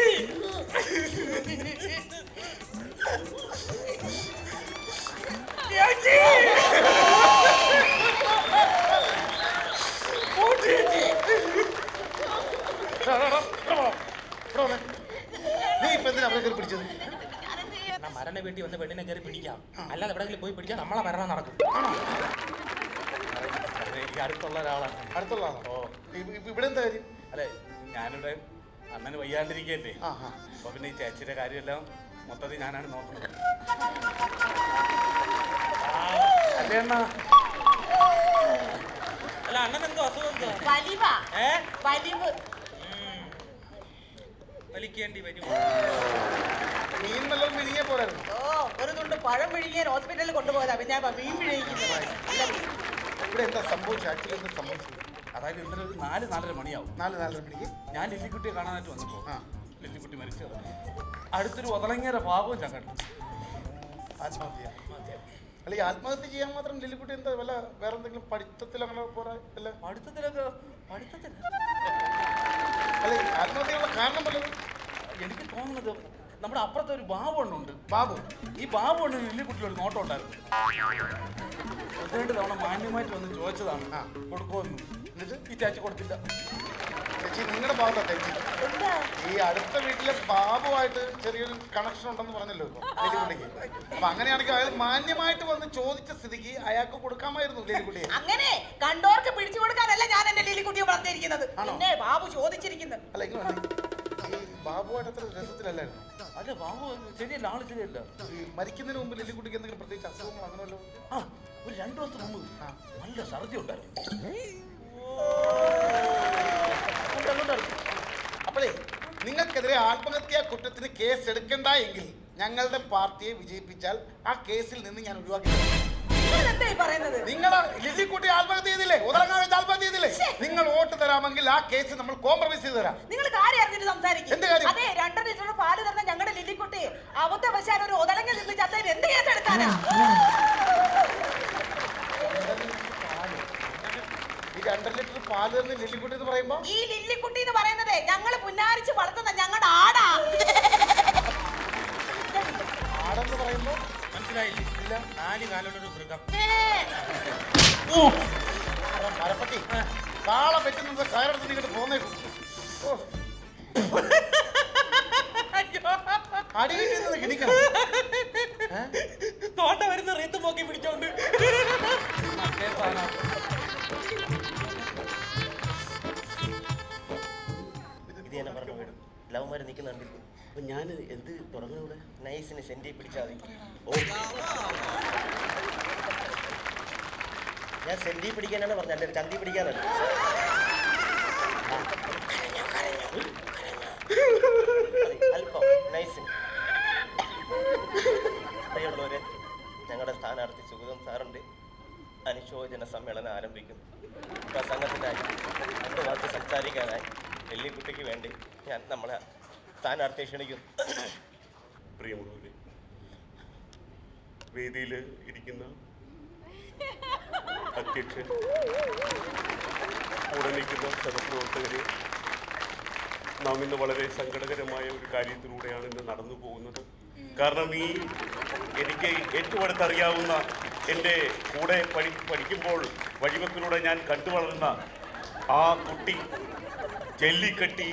Speaker 18: എടാ, എടാ, എടാ, ഇവിടെ വാ. ഇവിടെ വന്നേ. നീ ഇപ്പൊ എന്തിനാ അവരെ കയറി പിടിച്ചത്
Speaker 12: എന്നാ മരണ വീട്ടിൽ വന്ന് പെണ്ണിനെ കയറി പിടിക്കാം അല്ലാതെ എവിടെയെങ്കിലും പോയി പിടിച്ചാൽ നമ്മളെ മരണം നടക്കും ഈ അടുത്തുള്ള ഒരാളാണ്
Speaker 18: അടുത്തുള്ള ആളാ
Speaker 12: ഓ
Speaker 18: ഇ- ഇപ്പൊ ഇവിടെ എന്താ കാര്യം
Speaker 12: അല്ലെ ഞാനിവിടെ അണ്ണന് വയ്യാണ്ടിരിക്കല്ലേ
Speaker 18: ആ, ആ.
Speaker 12: അപ്പൊ പിന്നെ ഈ ചേച്ചിയുടെ കാര്യമെല്ലാം മൊത്തത്തിൽ ഞാനാണ് നോക്കുന്നത് ആ, അല്ലേ അണ്ണ അല്ല അണ്ണൻ എന്തോ അസുഖം എന്തോ
Speaker 14: വലിവാ
Speaker 12: ഏ
Speaker 14: വലിവ്
Speaker 12: വലിക്കേണ്ടി വരും
Speaker 18: മീൻ വല്ലതും വിരിഞ്ഞേ പോരായിരുന്നു
Speaker 14: ഓ ഒരു തുണ്ട് പഴം വിഴുങ്ങിയാൽ ഹോസ്പിറ്റലിൽ കൊണ്ടുപോയതാ പിന്നെ ഞാൻ മീൻ വിഴുങ്ങിക്കുന്നത്
Speaker 18: ഇവിടെ എന്താ സംഭവിച്ചത് ആക്ച്വലി എന്താ സംഭവിച്ചത്
Speaker 12: അതായത് ഇന്നലെ ഒരു നാല് നാലര മണിയാവും
Speaker 18: നാല് നാലര മണിക്ക്
Speaker 12: ഞാൻ ലില്ലിക്കുട്ടിയെ കാണാനായിട്ട് വന്നപ്പോ
Speaker 18: ആ.
Speaker 12: ലില്ലിക്കുട്ടി മരിച്ചത് അടുത്തൊരു ഒതളങ്ങര ഭാഗവും ഞാൻ കണ്ടു
Speaker 18: ആത്മഹത്യ അല്ല ഈ ആത്മഹത്യ ചെയ്യാൻ മാത്രം ലില്ലിക്കുട്ടി എന്താ വല്ല വേറെ എന്തെങ്കിലും പഠിത്തത്തിൽ അങ്ങനെ പോരാ അല്ല
Speaker 12: പഠിത്തത്തിലൊക്കെ പഠിത്തത്തിൽ
Speaker 18: അല്ല ഈ ആത്മഹത്യയുള്ള കാരണം വല്ലതും
Speaker 12: എനിക്ക് തോന്നുന്നത് നമ്മുടെ അപ്പുറത്തെ ഒരു ബാബുണ്ണുണ്ട്
Speaker 18: ബാബു
Speaker 12: ഈ ബാബുണ്ണ ലില്ലിക്കുട്ടി ഒരു നോട്ടം ഉണ്ടായിരുന്നു ഒന്ന് രണ്ട് തവണ മാന്യമായിട്ട് വന്ന് ചോദിച്ചതാണ് കൊടുക്കുമെന്ന് എന്നിട്ട് ഈ ചാച്ചി കൊടുത്തില്ല
Speaker 18: ചേച്ചി നിങ്ങളുടെ ഭാഗത്താ ചേച്ചി ഈ അടുത്ത വീട്ടിലെ ബാബുവായിട്ട് ചെറിയൊരു കണക്ഷൻ ഉണ്ടെന്ന് പറഞ്ഞല്ലോ ഇപ്പൊ ലില്ലിക്കുട്ടിക്ക് അപ്പൊ അങ്ങനെയാണെങ്കിൽ അയാൾ മാന്യമായിട്ട് വന്ന് ചോദിച്ച സ്ഥിതിക്ക് അയാൾക്ക് കൊടുക്കാമായിരുന്നു ലില്ലിക്കുട്ടിയെ
Speaker 14: അങ്ങനെ കണ്ടോർക്ക് പിടിച്ചു കൊടുക്കാനല്ല ഞാൻ എന്റെ ലില്ലിക്കുട്ടിയെ വളർത്തിയിരിക്കുന്നത് പിന്നെ ബാബു ചോദിച്ചിരിക്കുന്നത്
Speaker 18: അല്ല ഇങ്ങനെ വന്നേ. ഈ ബാബുവായിട്ട് അത്ര രസത്തിലല്ലായിരുന്നു
Speaker 12: അല്ല ബാബു ശരിയല്ല ആള് ശരിയല്ല
Speaker 18: ഈ മരിക്കുന്നതിന് മുമ്പ് ലില്ലിക്കുട്ടിക്ക് എന്തെങ്കിലും പ്രത്യേകിച്ച് അസുഖങ്ങൾ അങ്ങനെ വല്ലതും
Speaker 12: ആ ഒരു രണ്ടു ദിവസത്തിന് മുമ്പ് നല്ല ഛർദി ഉണ്ടായിരുന്നു
Speaker 18: അപ്പോഴേ നിങ്ങൾക്കെതിരെ ആത്മഹത്യാ കുറ്റത്തിന് കേസ് എടുക്കണ്ട എങ്കിൽ ഞങ്ങളുടെ പാർട്ടിയെ വിജയിപ്പിച്ചാൽ ആ കേസിൽ നിന്ന് ഞാൻ ഒഴിവാക്കി
Speaker 14: എന്താ ഈ പറയുന്നത്
Speaker 18: നിങ്ങൾ ലില്ലിക്കുട്ടി ആത്മഹത്യ ചെയ്തില്ലേ ഉദരങ്ങാ വെച്ച് ആത്മഹത്യ ചെയ്തില്ലേ നിങ്ങൾ വോട്ട് തരാമെങ്കിൽ ആ കേസ് നമ്മൾ കോംപ്രമൈസ് ചെയ്ത് തരാം
Speaker 14: നിങ്ങൾ കാര്യം അറിഞ്ഞിട്ട് സംസാരിക്കും
Speaker 18: എന്ത് കാര്യം?
Speaker 14: അതെ രണ്ടര ലിറ്റർ പാല് തരുന്ന ഞങ്ങളുടെ ലില്ലിക്കുട്ടി അബദ്ധവശാൽ ഒരു ഉദളങ്ങി നിന്ന് ചത്തതിന് എന്ത് കേസ് എടുക്കാനാ
Speaker 18: ഈ രണ്ടര ലിറ്റർ പാല് തരുന്ന ലില്ലിക്കുട്ടി എന്ന് പറയുമ്പോ
Speaker 14: ഈ ലില്ലിക്കുട്ടി എന്ന് പറയുന്നത് ഞങ്ങൾ പുന്നാരിച്ച് വളർത്തുന്ന ഞങ്ങളുടെ ആടാ
Speaker 18: ആടെന്ന് പറയുമ്പോ
Speaker 12: മനസ്സിലായില്ലേ ഇല്ല നാല് കാലുള്ള ഒരു മൃഗം
Speaker 18: മരപ്പട്ടി കാള പറ്റുന്നത് കയറെടുത്ത് നിങ്ങോട്ട് പോന്നേക്കും ഓ. അടി കിട്ടുന്നത് കിണിക്കണം
Speaker 12: തോട്ട വരുന്ന റീത്ത് പോക്കി പിടിച്ചോണ്ട്
Speaker 17: ഇത് തന്നെ പറഞ്ഞു വീടും ലവ്മാര് നിൽക്കുന്നുണ്ട് അപ്പൊ ഞാൻ എന്ത് തുടങ്ങൂടെ നൈസിന് സെന്റി പിടിച്ചാൽ മതി ഓ ഞാൻ സെന്റി പിടിക്കാനാണ് പറഞ്ഞത് അല്ലെ ചന്തി പിടിക്കാനല്ല അതെ, അല്പം നൈസിന് പ്രിയമുള്ളവരെ ഞങ്ങളുടെ സ്ഥാനാർത്ഥി സുഗതം സാറിൻ്റെ അനുശോചന സമ്മേളനം ആരംഭിക്കുന്നു പ്രസംഗത്തിനായി രണ്ട് വാക്ക് സംസാരിക്കാനായി നെല്ലിക്കുട്ടിക്ക് വേണ്ടി ഞാൻ നമ്മളെ സ്ഥാനാർത്ഥിയെ ക്ഷണിക്കുന്നു
Speaker 15: പ്രിയമുള്ളവരെ വേദിയിൽ ഇരിക്കുന്ന അധ്യക്ഷൻ കൂടെ നിൽക്കുന്ന സഹപ്രവർത്തകരെ നാം ഇന്ന് വളരെ സങ്കടകരമായ ഒരു കാര്യത്തിലൂടെയാണ് ഇന്ന് നടന്നു പോകുന്നത് കാരണം ഈ എനിക്ക് ഏറ്റവും അടുത്തറിയാവുന്ന എൻ്റെ കൂടെ പഠി പഠിക്കുമ്പോൾ വഴിവെക്കിലൂടെ ഞാൻ കണ്ടു വളർന്ന ആ കുട്ടി ജല്ലിക്കട്ടി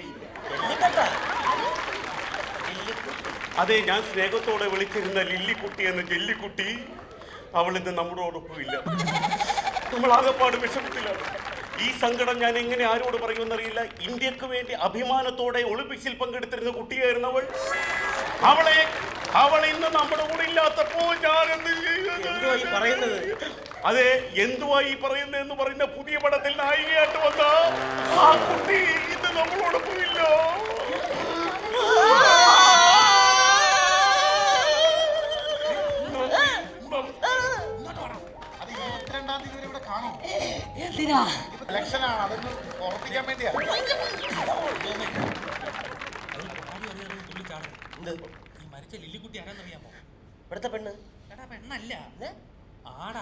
Speaker 15: അതെ ഞാൻ സ്നേഹത്തോടെ വിളിച്ചിരുന്ന ലില്ലിക്കുട്ടി എന്ന ജെല്ലിക്കുട്ടി അവൾ ഇന്ന് നമ്മളോടൊപ്പം ഇല്ല നമ്മൾ ആകെപ്പാട് വിഷമത്തിലാണ് ഈ സങ്കടം ഞാൻ എങ്ങനെ ആരോട് പറയുമെന്നറിയില്ല ഇന്ത്യക്ക് വേണ്ടി അഭിമാനത്തോടെ ഒളിമ്പിക്സിൽ പങ്കെടുത്തിരുന്ന കുട്ടിയായിരുന്നു അവൾ അവളെ അവൾ ഇന്ന് നമ്മുടെ കൂടെ ഇല്ലാത്തപ്പോ ഞാൻ എന്ത്
Speaker 17: എന്തുവാ ഈ പറയുന്നത്?
Speaker 15: അതെ എന്തുവാ ഈ പറയുന്നത് എന്ന് പറയുന്ന പുതിയ പടത്തിൽ നായികയായിട്ട് വന്ന ആ കുട്ടി ഇന്ന് നമ്മളോടൊപ്പം ഇല്ല
Speaker 18: അത് ഇരുപത്തിരണ്ടാം തീയതി വരെ ഇവിടെ കാണും
Speaker 14: എന്തിനാ
Speaker 18: ഇലക്ഷനാണ് അതൊന്ന് ഉറപ്പിക്കാൻ വേണ്ടിയാ
Speaker 12: ഈ മരിച്ച ലില്ലിക്കുട്ടി ആരാന്നറിയാമോ
Speaker 17: ഇവിടുത്തെ പെണ്ണ്
Speaker 12: എടാ പെണ്ണല്ല ആടാ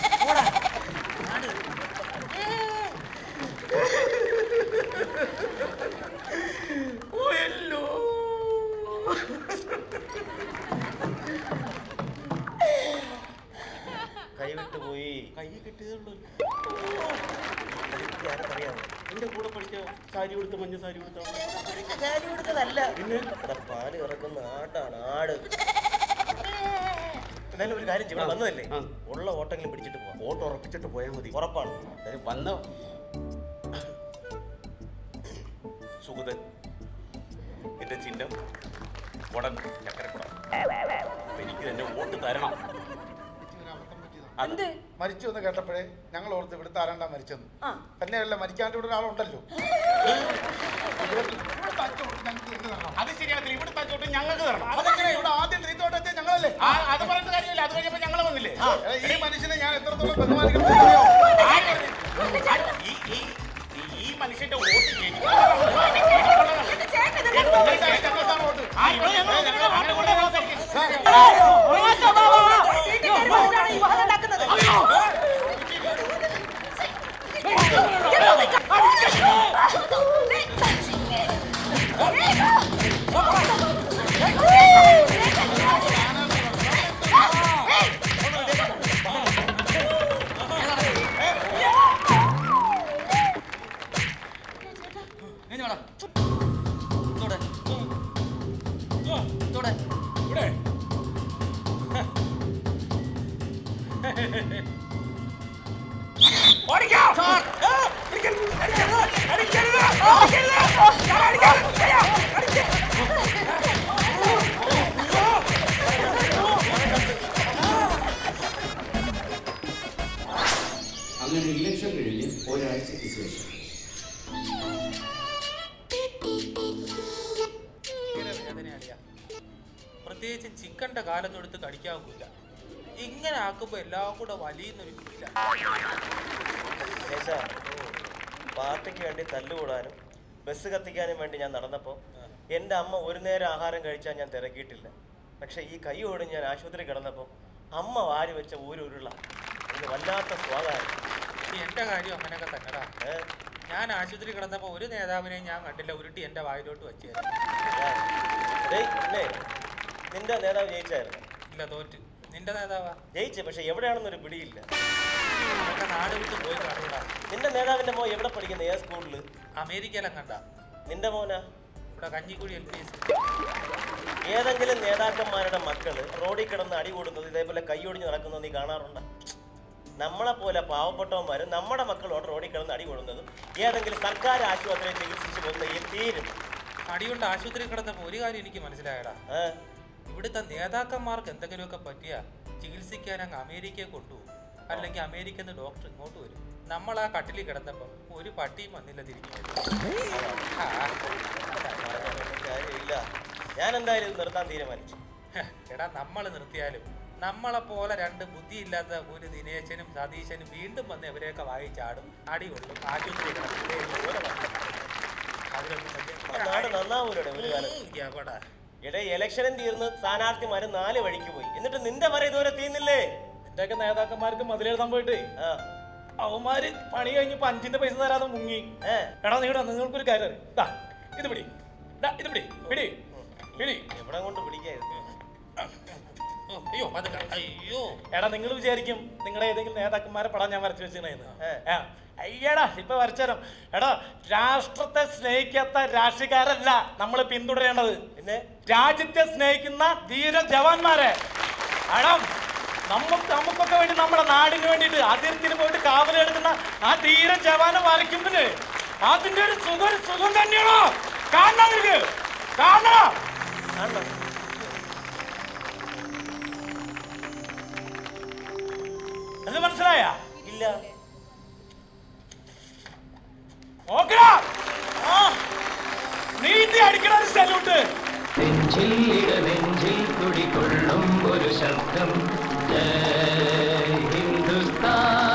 Speaker 15: പോയല്ലോ
Speaker 17: കൈവിട്ട് പോയി
Speaker 15: കൈ കിട്ടിയതുള്ളൂ
Speaker 17: അറിയാമോ
Speaker 15: എന്റെ കൂടെ പഠിച്ച സാരി കൊടുത്ത മഞ്ഞ സാരി കൊടുത്ത
Speaker 17: സാരി കൊടുത്തതല്ല ഇവിടെ പാല് ഇറക്കുന്ന ആടാണ് ആട് എന്തായാലും ഒരു കാര്യം ചെയ്യ്, ഇവിടെ വന്നതല്ലേ ഉള്ള ഓട്ടെങ്കിലും പിടിച്ചിട്ട് പോവാം
Speaker 15: ഓട്ടോ ഉറപ്പിച്ചിട്ട് പോയാൽ മതി
Speaker 17: ഉറപ്പാണ്
Speaker 15: എന്തായാലും വന്ന സുഗതൻ എന്റെ ചിഹ്നം ഉടൻ ചക്കരക്കുടം അപ്പൊ എനിക്ക് തന്നെ വോട്ട് തരണം
Speaker 18: അത് മരിച്ചു എന്ന് കേട്ടപ്പോഴേ ഞങ്ങൾ ഓർത്ത് ഇവിടുത്തെ ആരാണ്ടാ മരിച്ചെന്ന് തന്നെയല്ല മരിക്കാണ്ട് ഇവിടെ ഒരാളുണ്ടല്ലോ
Speaker 19: അത് ശരിയാകത്തില്ല ഇവിടുത്തെ ചോട്ട് ഞങ്ങൾക്ക് തരണം
Speaker 18: അതെങ്ങനെ ഇവിടെ ആദ്യം തീത്തോട്ടെത്തിയ ഞങ്ങളല്ലേ
Speaker 19: ആ, അത് പറഞ്ഞ കാര്യമില്ല അത് കഴിഞ്ഞപ്പോ ഞങ്ങൾ വന്നില്ലേ
Speaker 18: എടാ, ഈ മനുഷ്യനെ ഞാൻ എത്രത്തോളം ബഹുമാനിക്കണം എന്നറിയോ?
Speaker 19: ഈ ഈ ഈ- ഈ മനുഷ്യന്റെ വോട്ട് എനിക്ക് ആ, ഇവിടെ ഞങ്ങൾ ഞങ്ങൾ അങ്ങോട്ട് കൊണ്ടുപോകാൻ
Speaker 21: അങ്ങനെ ഇലക്ഷൻ കഴിഞ്ഞ് ഒരാഴ്ചയ്ക്ക് ശേഷം
Speaker 12: ഭയങ്കര വേദനയാളിയാ പ്രത്യേകിച്ച് ചിക്കന്റെ കാലൊന്നും എടുത്ത് കടിക്കാവില്ല ഇങ്ങനെ ആക്കുമ്പോ എല്ലാം കൂടെ വലിയുന്നൊരു ഫീല
Speaker 17: കേശാ, പാർട്ടിക്ക് വേണ്ടി തല്ലുകൂടാനും ബസ് കത്തിക്കാനും വേണ്ടി ഞാൻ നടന്നപ്പോൾ എൻ്റെ അമ്മ ഒരു നേരം ആഹാരം കഴിച്ചാൽ ഞാൻ തിരക്കിയിട്ടില്ല പക്ഷെ ഈ കൈ ഓടി ഞാൻ ആശുപത്രി കിടന്നപ്പോൾ അമ്മ വാരി വെച്ച ഒരു ഉരുള ഇത് വല്ലാത്ത സ്വാദായിരുന്നു
Speaker 12: എന്റെ കാര്യം അങ്ങനെയൊക്കെ തന്നെടാ ഞാൻ ആശുപത്രി കിടന്നപ്പോ ഒരു നേതാവിനെയും ഞാൻ കണ്ടില്ല ഉരുട്ടി എന്റെ വായിലോട്ട് വെച്ചു
Speaker 17: ഡേയ്, പിന്നെ നിന്റെ നേതാവ് ജയിച്ചായിരുന്നു
Speaker 12: ഇല്ല തോറ്റ് നിന്റെ നേതാവാ
Speaker 17: ജയിച്ചു പക്ഷെ എവിടെയാണെന്നൊരു പിടിയില്ല
Speaker 12: അതൊക്കെ നാട് വിട്ട് പോയി കാണൂടാ
Speaker 17: നിന്റെ നേതാവിന്റെ മോൻ എവിടെ പഠിക്കുന്നത് ഏത് സ്കൂളിൽ
Speaker 12: അമേരിക്കയിലും കണ്ട
Speaker 17: നിന്റെ മോനാ
Speaker 12: ഇവിടെ കഞ്ഞിക്കുഴി എൽ പി എസ്
Speaker 17: ഏതെങ്കിലും നേതാക്കന്മാരുടെ മക്കള് റോഡിൽ കിടന്ന് അടി കൂടുന്നത് ഇതേപോലെ കൈയൊടിഞ്ഞ് നടക്കുന്നത് നീ കാണാറുണ്ട് നമ്മളെ പോലെ പാവപ്പെട്ടവന്മാര് നമ്മുടെ മക്കളോട് റോഡിൽ കിടന്ന് അടി കൂടുന്നതും ഏതെങ്കിലും സർക്കാർ ആശുപത്രിയിൽ ചികിത്സിച്ച് കൊന്നെങ്കിൽ തീരും
Speaker 12: അടികൊണ്ട് ആശുപത്രി കിടന്നപ്പോ ഒരു കാര്യം എനിക്ക് മനസ്സിലായടാ ഇവിടുത്തെ നേതാക്കന്മാർക്ക് എന്തെങ്കിലുമൊക്കെ പറ്റിയ ചികിത്സിക്കാൻ അങ്ങ് അമേരിക്കയെ കൊണ്ടുപോകും അല്ലെങ്കിൽ അമേരിക്കയിൽ നിന്ന് ഡോക്ടർ ഇങ്ങോട്ട് വരും നമ്മൾ ആ കട്ടിലിൽ കിടന്നപ്പോ ഒരു പട്ടിയും വന്നില്ല തിരിച്ചു
Speaker 17: കാര്യമില്ല ഞാൻ എന്തായാലും ഇത് നിർത്താൻ തീരുമാനിച്ചു
Speaker 12: എടാ നമ്മൾ നിർത്തിയാലും നമ്മളെ പോലെ രണ്ട് ബുദ്ധിയില്ലാത്ത ഒരു ദിനേശനും സതീശനും വീണ്ടും വന്ന് ഇവരെയൊക്കെ വായിച്ചാടും അടി കൊള്ളും ആശുപത്രി കിടക്കും ഇതേ പോലെ വന്നു.
Speaker 17: നാട് നന്നാവൂലടെ ഒരു കാലത്ത് എടേ ഇലക്ഷനും തീർന്ന് സ്ഥാനാർത്ഥിമാര് നാല് വഴിക്ക് പോയി എന്നിട്ട് നിന്റെ വരെ ഇതുവരെ തീർന്നില്ലേ
Speaker 13: എന്റെയൊക്കെ നേതാക്കന്മാർക്ക് മതിലെഴുതാൻ പോയിട്ട് അവന്മാര് പണി കഴിഞ്ഞപ്പോ അഞ്ചിന്റെ പൈസ തരാതെ മുങ്ങി എടാ നീടാ നിങ്ങൾക്കൊരു കാര്യം അറിയാം. ദാ, ഇത് പിടി ദാ, ഇത് പിടി പിടി പിടി
Speaker 17: എവിടെ കൊണ്ട് പിടിക്കായിരുന്നു
Speaker 13: അയ്യോ അയ്യോ എടാ നിങ്ങൾ വിചാരിക്കും നിങ്ങളുടെ ഏതെങ്കിലും നേതാക്കന്മാരെ പടം ഞാൻ വരച്ചു വെച്ചിട്ടുണ്ടായിരുന്നു അയ്യടാ ഇപ്പൊ വരച്ചുതരാം എടാ രാഷ്ട്രത്തെ സ്നേഹിക്കാത്ത രാഷ്ട്രീയക്കാരല്ല നമ്മൾ പിന്തുടരേണ്ടത്
Speaker 17: പിന്നെ
Speaker 13: രാജ്യത്തെ സ്നേഹിക്കുന്ന ധീര ജവാന്മാരെ എടാ നമുക്ക് നമുക്കൊക്കെ വേണ്ടി നമ്മുടെ നാടിന് വേണ്ടിയിട്ട് അതിർത്തിന് പോയിട്ട് കാവലെടുക്കുന്ന ആ ധീര ജവാനെ വരയ്ക്കുമ്പോഴേ അതിന്റെ ഒരു സുഖം ഒരു സുഖം തന്നെയാണോ കാണണം നിനക്ക് കാണണം അത് മനസ്സിലായ
Speaker 17: ഇല്ല
Speaker 13: നോക്കടാ ആ നീട്ടി അടിക്കണ ഒരു സല്യൂട്ട്
Speaker 7: നെഞ്ചിൽ ഇടനെഞ്ചിൽ തുടികൊള്ളും ഒരു ശബ്ദം ജയ് ഹിന്ദുസ്ഥാൻ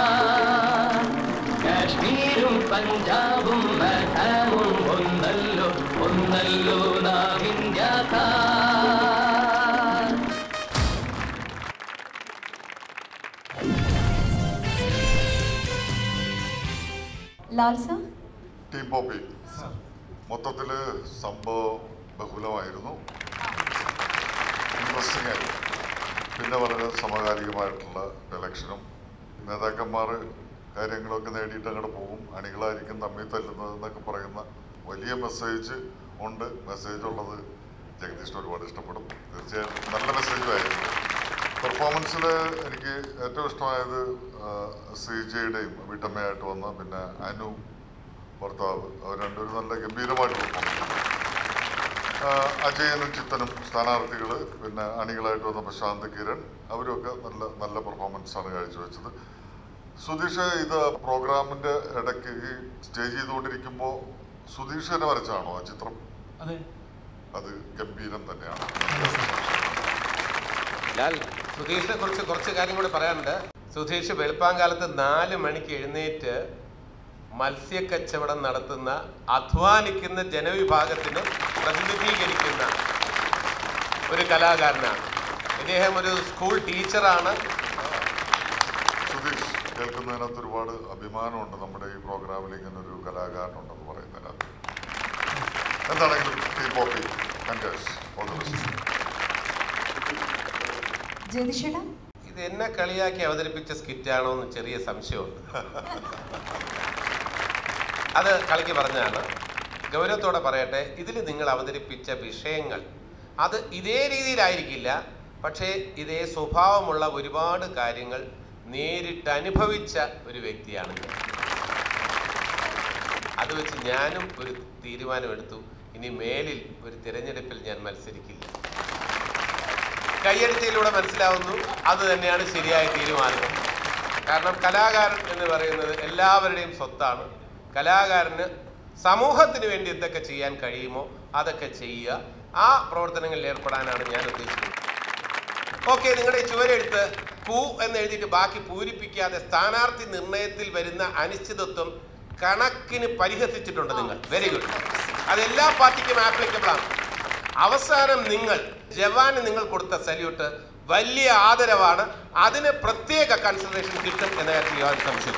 Speaker 7: കാശ്മീരും പഞ്ചാബും അസാമും ഒന്നല്ലോ ഒന്നല്ലോ നാം ഇന്ത്യക്കാർ
Speaker 2: ലാൽ സർ
Speaker 10: ടീം പോപ്പി മൊത്തത്തില് സംഭവം ബഹുലമായിരുന്നു ഇൻട്രസ്റ്റിംഗ് ആയിരുന്നു പിന്നെ വളരെ സമകാലികമായിട്ടുള്ള ഇലക്ഷനും നേതാക്കന്മാർ കാര്യങ്ങളൊക്കെ നേടിയിട്ട് അങ്ങോട്ട് പോകും അണികളായിരിക്കും തമ്മിൽ തല്ലുന്നത് എന്നൊക്കെ പറയുന്ന വലിയ മെസ്സേജ് ഉണ്ട് മെസ്സേജ് ഉള്ളത് ജഗദീഷിന് ഒരുപാട് ഇഷ്ടപ്പെടും തീർച്ചയായും നല്ല മെസ്സേജുമായിരുന്നു പെർഫോമൻസിൽ എനിക്ക് ഏറ്റവും ഇഷ്ടമായത് സി ജെയുടെയും വീട്ടമ്മയായിട്ട് വന്ന പിന്നെ അനു ഭർത്താവ് അവർ രണ്ടുപേരും നല്ല ഗംഭീരമായിട്ട് പെർഫോമൻസ് അജയനും ചിത്തനും സ്ഥാനാർത്ഥികൾ പിന്നെ അണികളായിട്ട് വന്ന പ്രശാന്ത് കിരൺ അവരൊക്കെ നല്ല നല്ല പെർഫോമൻസാണ് കാഴ്ചവെച്ചത് സുധീഷ് ഇത് പ്രോഗ്രാമിന്റെ ഇടയ്ക്ക് ഈ സ്റ്റേജ് ചെയ്തുകൊണ്ടിരിക്കുമ്പോൾ സുധീഷ് തന്നെ വരച്ചാണോ ആ ചിത്രം
Speaker 13: അതെ
Speaker 10: അത് ഗംഭീരം തന്നെയാണ്
Speaker 3: ലാൽ സുധീഷിനെ കുറിച്ച് കുറച്ച് കാര്യം കൂടി പറയാനുണ്ട് സുധീഷ് വെളുപ്പാങ്കാലത്ത് നാല് മണിക്ക് എഴുന്നേറ്റ് മത്സ്യക്കച്ചവടം നടത്തുന്ന അധ്വാനിക്കുന്ന ജനവിഭാഗത്തിന് പ്രതിനിധീകരിക്കുന്ന ഒരു കലാകാരനാണ് ഇദ്ദേഹം ഒരു സ്കൂൾ ടീച്ചറാണ്
Speaker 10: സുധീഷ് കേൾക്കുന്നതിനകത്ത് ഒരുപാട് അഭിമാനമുണ്ട് നമ്മുടെ ഈ പ്രോഗ്രാമിൽ ഇങ്ങനെ ഒരു കലാകാരനുണ്ടെന്ന് പറയുന്നതിനകത്ത് എന്താണെങ്കിലും ടീം പോപ്പി കണ്ടേഴ്സ് ഓൾ ദ ബെസ്റ്റ്
Speaker 2: ജ്യോതിഷേട്ടാ
Speaker 3: ഇത് എന്നെ കളിയാക്കി അവതരിപ്പിച്ച സ്കിറ്റാണോ എന്ന് ചെറിയ സംശയമുണ്ട് അത് കളിക്ക് പറഞ്ഞാണ് ഗൗരവത്തോടെ പറയട്ടെ ഇതിൽ നിങ്ങൾ അവതരിപ്പിച്ച വിഷയങ്ങൾ അത് ഇതേ രീതിയിലായിരിക്കില്ല പക്ഷേ ഇതേ സ്വഭാവമുള്ള ഒരുപാട് കാര്യങ്ങൾ നേരിട്ട് അനുഭവിച്ച ഒരു വ്യക്തിയാണ് ഞാൻ അത് വെച്ച് ഞാനും ഒരു തീരുമാനമെടുത്തു ഇനി മേലിൽ ഒരു തിരഞ്ഞെടുപ്പിൽ ഞാൻ മത്സരിക്കില്ല കയ്യടിച്ചതിലൂടെ മനസ്സിലാവുന്നു അത് തന്നെയാണ് ശരിയായ തീരുമാനം കാരണം കലാകാരൻ എന്ന് പറയുന്നത് എല്ലാവരുടെയും സ്വത്താണ് കലാകാരന് സമൂഹത്തിന് വേണ്ടി എന്തൊക്കെ ചെയ്യാൻ കഴിയുമോ അതൊക്കെ ചെയ്യുക ആ പ്രവർത്തനങ്ങളിൽ ഏർപ്പെടാനാണ് ഞാൻ ഉദ്ദേശിക്കുന്നത് ഓക്കെ നിങ്ങളുടെ ഈ ചുവരെഴുത്ത് പൂ എന്ന് എഴുതിയിട്ട് ബാക്കി പൂരിപ്പിക്കാതെ സ്ഥാനാർത്ഥി നിർണയത്തിൽ വരുന്ന അനിശ്ചിതത്വം കണക്കിന് പരിഹസിച്ചിട്ടുണ്ട് നിങ്ങൾ വെരി ഗുഡ് അത് എല്ലാ പാർട്ടിക്കും ആപ്ലിക്കബിൾ ആണ് അവസാനം നിങ്ങൾ ജവാന് നിങ്ങൾ കൊടുത്ത സല്യൂട്ട് വലിയ ആദരവാണ് അതിന് പ്രത്യേക കൺസിഡറേഷൻ കിട്ടും എന്ന കാര്യത്തിൽ യാതൊരു സംശയം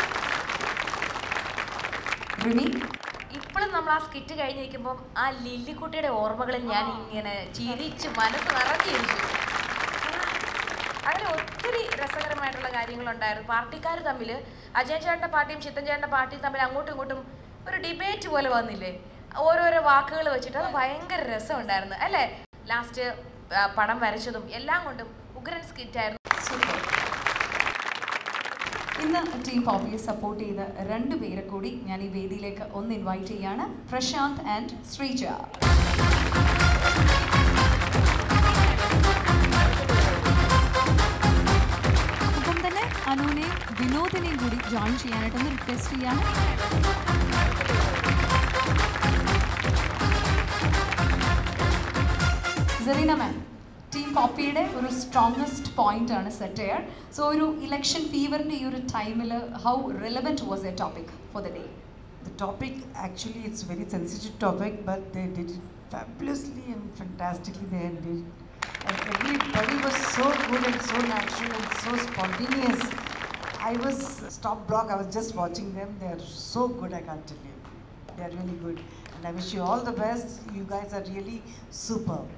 Speaker 9: ഇപ്പോഴും നമ്മൾ ആ സ്കിറ്റ് കഴിഞ്ഞിരിക്കുമ്പം ആ ലില്ലിക്കുട്ടിയുടെ ഓർമ്മകളിൽ ഞാൻ ഇങ്ങനെ ചിരിച്ച് മനസ്സ് നിറഞ്ഞിരിച്ചു അങ്ങനെ ഒത്തിരി രസകരമായിട്ടുള്ള കാര്യങ്ങളുണ്ടായിരുന്നു പാർട്ടിക്കാർ തമ്മിൽ അജയൻ ചേട്ടൻ്റെ പാർട്ടിയും ചിത്തൻ ചേട്ടൻ്റെ പാർട്ടിയും തമ്മിൽ അങ്ങോട്ടും ഇങ്ങോട്ടും ഒരു ഡിബേറ്റ് പോലെ വന്നില്ലേ ഓരോരോ വാക്കുകൾ വെച്ചിട്ട് അത് ഭയങ്കര രസമുണ്ടായിരുന്നു അല്ലേ ലാസ്റ്റ് പടം വരച്ചതും എല്ലാം കൊണ്ടും ഉഗ്രൻ സ്കിറ്റായിരുന്നു
Speaker 2: ഇന്ന് ടീം പോപ്പിയെ സപ്പോർട്ട് ചെയ്ത രണ്ട് പേരെ കൂടി ഞാൻ ഈ വേദിയിലേക്ക് ഒന്ന് ഇൻവൈറ്റ് ചെയ്യാണ് പ്രശാന്ത് ആൻഡ് ശ്രീജ
Speaker 4: ഒപ്പം തന്നെ അനുവിനെയും വിനോദിനെയും കൂടി ജോയിൻ ചെയ്യാനായിട്ടൊന്ന് റിക്വസ്റ്റ് ചെയ്യാണ്
Speaker 2: സെറീന മാം ടീം പോപ്പിയുടെ ഒരു സ്ട്രോങ്സ്റ്റ് പോയിന്റ് ആണ് സെറ്റയർ സോ ഒരു ഇലക്ഷൻ ഫീവറിൻ്റെ ഈ ഒരു ടൈമിൽ how relevant was a topic for the day
Speaker 8: The topic actually it's a very sensitive topic, but they did it fabulously and fantastically. They did, and everybody was so good and so natural and so spontaneous. I was stop block. I was just watching them. They are so good. I can't tell you. They are really good, and I wish you all the best. You guys are really superb.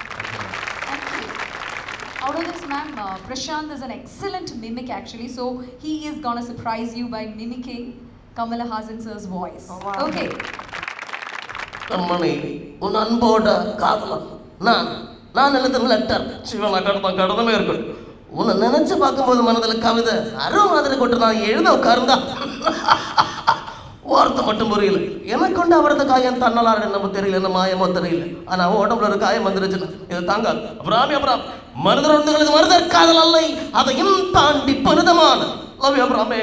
Speaker 2: Out of this, ma'am, uh, Prashant is an excellent mimic actually. So he is gonna surprise you by mimicking Kamala Hassan sir's voice. Okay.
Speaker 6: கண்மணி உன் அன்போட காதலன் நான் நான் எழுதும் letter சிவனா கடந்த கடந்தமே இருக்கு உன்னை நினைச்சு பார்க்கும்போது மனதில் கவிதை அருவ மாதிரி கொண்டு நான் எழுத உட்கார்ந்தா வார்த்தை மட்டும் புரியல எனக்கு கொண்டு அவரது காயம் தன்னலாறு நம்ம தெரியல என்ன மாயமோ தெரியல ஆனா அவன் உடம்புல ஒரு காயம் வந்துருச்சுன்னு இது தாங்காது அப்புறம் அப்புறம் மருதர் ஒன்றுகளுக்கு மருதர் காதல் அல்லை அதையும் தாண்டி பருதமான லவ் யூ அப்புறமே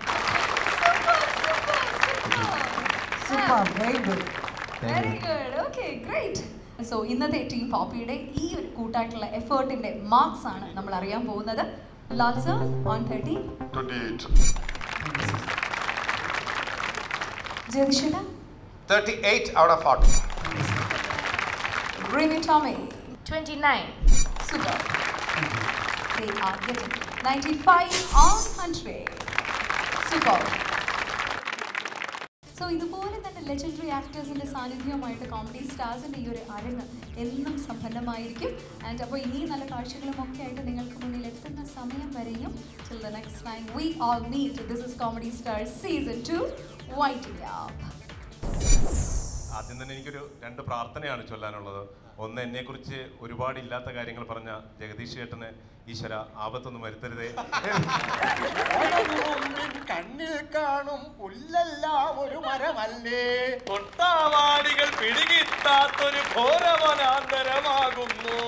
Speaker 8: Superb, very good.
Speaker 2: Very good okay great so ഇന്നത്തെ ടീം പോപ്പിയുടെ ഈ ഒരു കൂട്ടായിട്ടുള്ള എഫേർട്ടിന്റെ മാർക്സ് ആണ് നമ്മൾ അറിയാൻ പോകുന്നത് ലാൽ സർ ഓൺ തേർട്ടി ജയതിഷേട്ട
Speaker 22: 38 out of 40.
Speaker 2: Rimi Tomy
Speaker 9: 29.
Speaker 2: Super. They are getting 95 on 100. Super. So ഇതുപോലെ തന്നെ ലെജൻഡറി ആക്ടേഴ്സിന്റെ സാന്നിധ്യവുമായിട്ട് കോമഡി സ്റ്റാർസിന്റെ ഈ ഒരു അരങ്ങ് എന്നും സമ്പന്നമായിരിക്കും ആൻഡ് അപ്പോൾ ഇനിയും നല്ല കാഴ്ചകളും ഒക്കെ ആയിട്ട് നിങ്ങൾക്ക് മുന്നിൽ എത്തുന്ന സമയം വരെയും till the next time we all meet this is comedy star season two waiting up
Speaker 3: ആദ്യം തന്നെ എനിക്കൊരു രണ്ട് പ്രാർത്ഥനയാണ് ചൊല്ലാനുള്ളത് ഒന്ന് എന്നെക്കുറിച്ച് ഒരുപാട് ഇല്ലാത്ത കാര്യങ്ങൾ പറഞ്ഞ ജഗദീഷ് ചേട്ടന് ഈശ്വര ആപത്തൊന്നും വരുത്തരുതേ
Speaker 18: കണ്ണിൽ കാണും പുല്ലെല്ലാം ഒരു മരമല്ലേ
Speaker 15: തൊട്ടാവാടികൾ പിടികിട്ടാത്തൊരു ഘോരവനാന്തരമാകുന്നു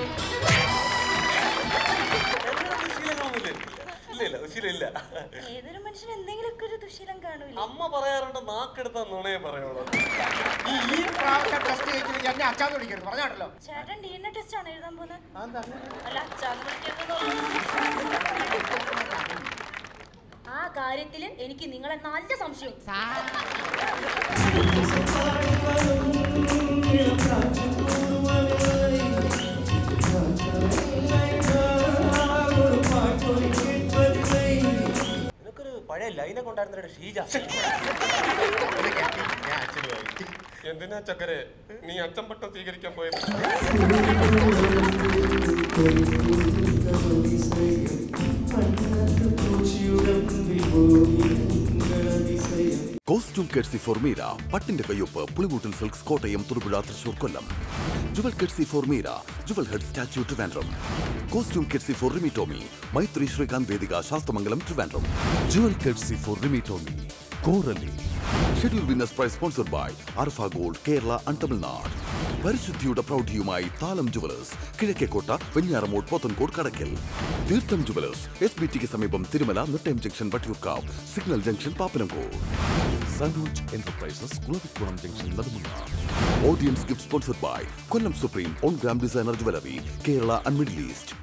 Speaker 15: ഇല്ല ഇല്ല ശീലമില്ല
Speaker 23: ഏതൊരു മനുഷ്യൻ എന്തെങ്കിലുമൊക്കെ ഒരു ദുശീലം കാണൂല
Speaker 15: അമ്മ പറയാറുണ്ട് നാക്കെടുത്ത നുണയെ പറയുള്ളൂ
Speaker 18: ഈ ഈ പ്രാവശ്യം ടെസ്റ്റ് ചെയ്തിട്ട് എന്നെ അച്ചാന്ന് വിളിക്കരുത് പറഞ്ഞാണല്ലോ
Speaker 23: ചേട്ടൻ ഡി എൻ എ ടെസ്റ്റ് ആണ് എഴുതാൻ പോകുന്നത്
Speaker 18: അതെന്താ?
Speaker 23: അല്ല അച്ഛാന്ന് വിളിക്കരുതെന്ന് ആ കാര്യത്തില് എനിക്ക് നിങ്ങളെ നല്ല സംശയം
Speaker 15: നിനക്കൊരു പഴയ ലൈനൊക്കെ ഉണ്ടായിരുന്ന ഷീജ എന്തിനാ ചക്കരെ നീ അച്ഛൻ പട്ടം സ്വീകരിക്കാൻ പോയത്
Speaker 16: കോസ്റ്റ്യൂം കെഡ്സി ഫോർ മീര പട്ടിന്റെ കയ്യൊപ്പ് Pulikoottil silks Kottayam Thodupuzha Thrissur Kollam jewel credits for Meera jewel head statue Trivandrum costume credits for Rimi Tomy Maithri Srikanth Vedika Sasthamangalam Trivandrum jewel credits for Rimi Tomy കോറലി schedule winners prize sponsored by Arfa gold Kerala and Tamil Nadu പരിശുദ്ധിയുടെ പ്രൗഢിയുമായി Thalam jewellers Kizhakkekotta Venjaramoodu Pothencode Kadakkal Theertham jewellers S B ടിക്ക് സമീപം Thirumala Nettayam junction Vattiyoorkavu signal junction Pappanamcode Sanoj enterprises Kulavikkulam junction Nedumangad audience gift sponsored by Kollam supreme on gram designer jewellery Kerala and Middle east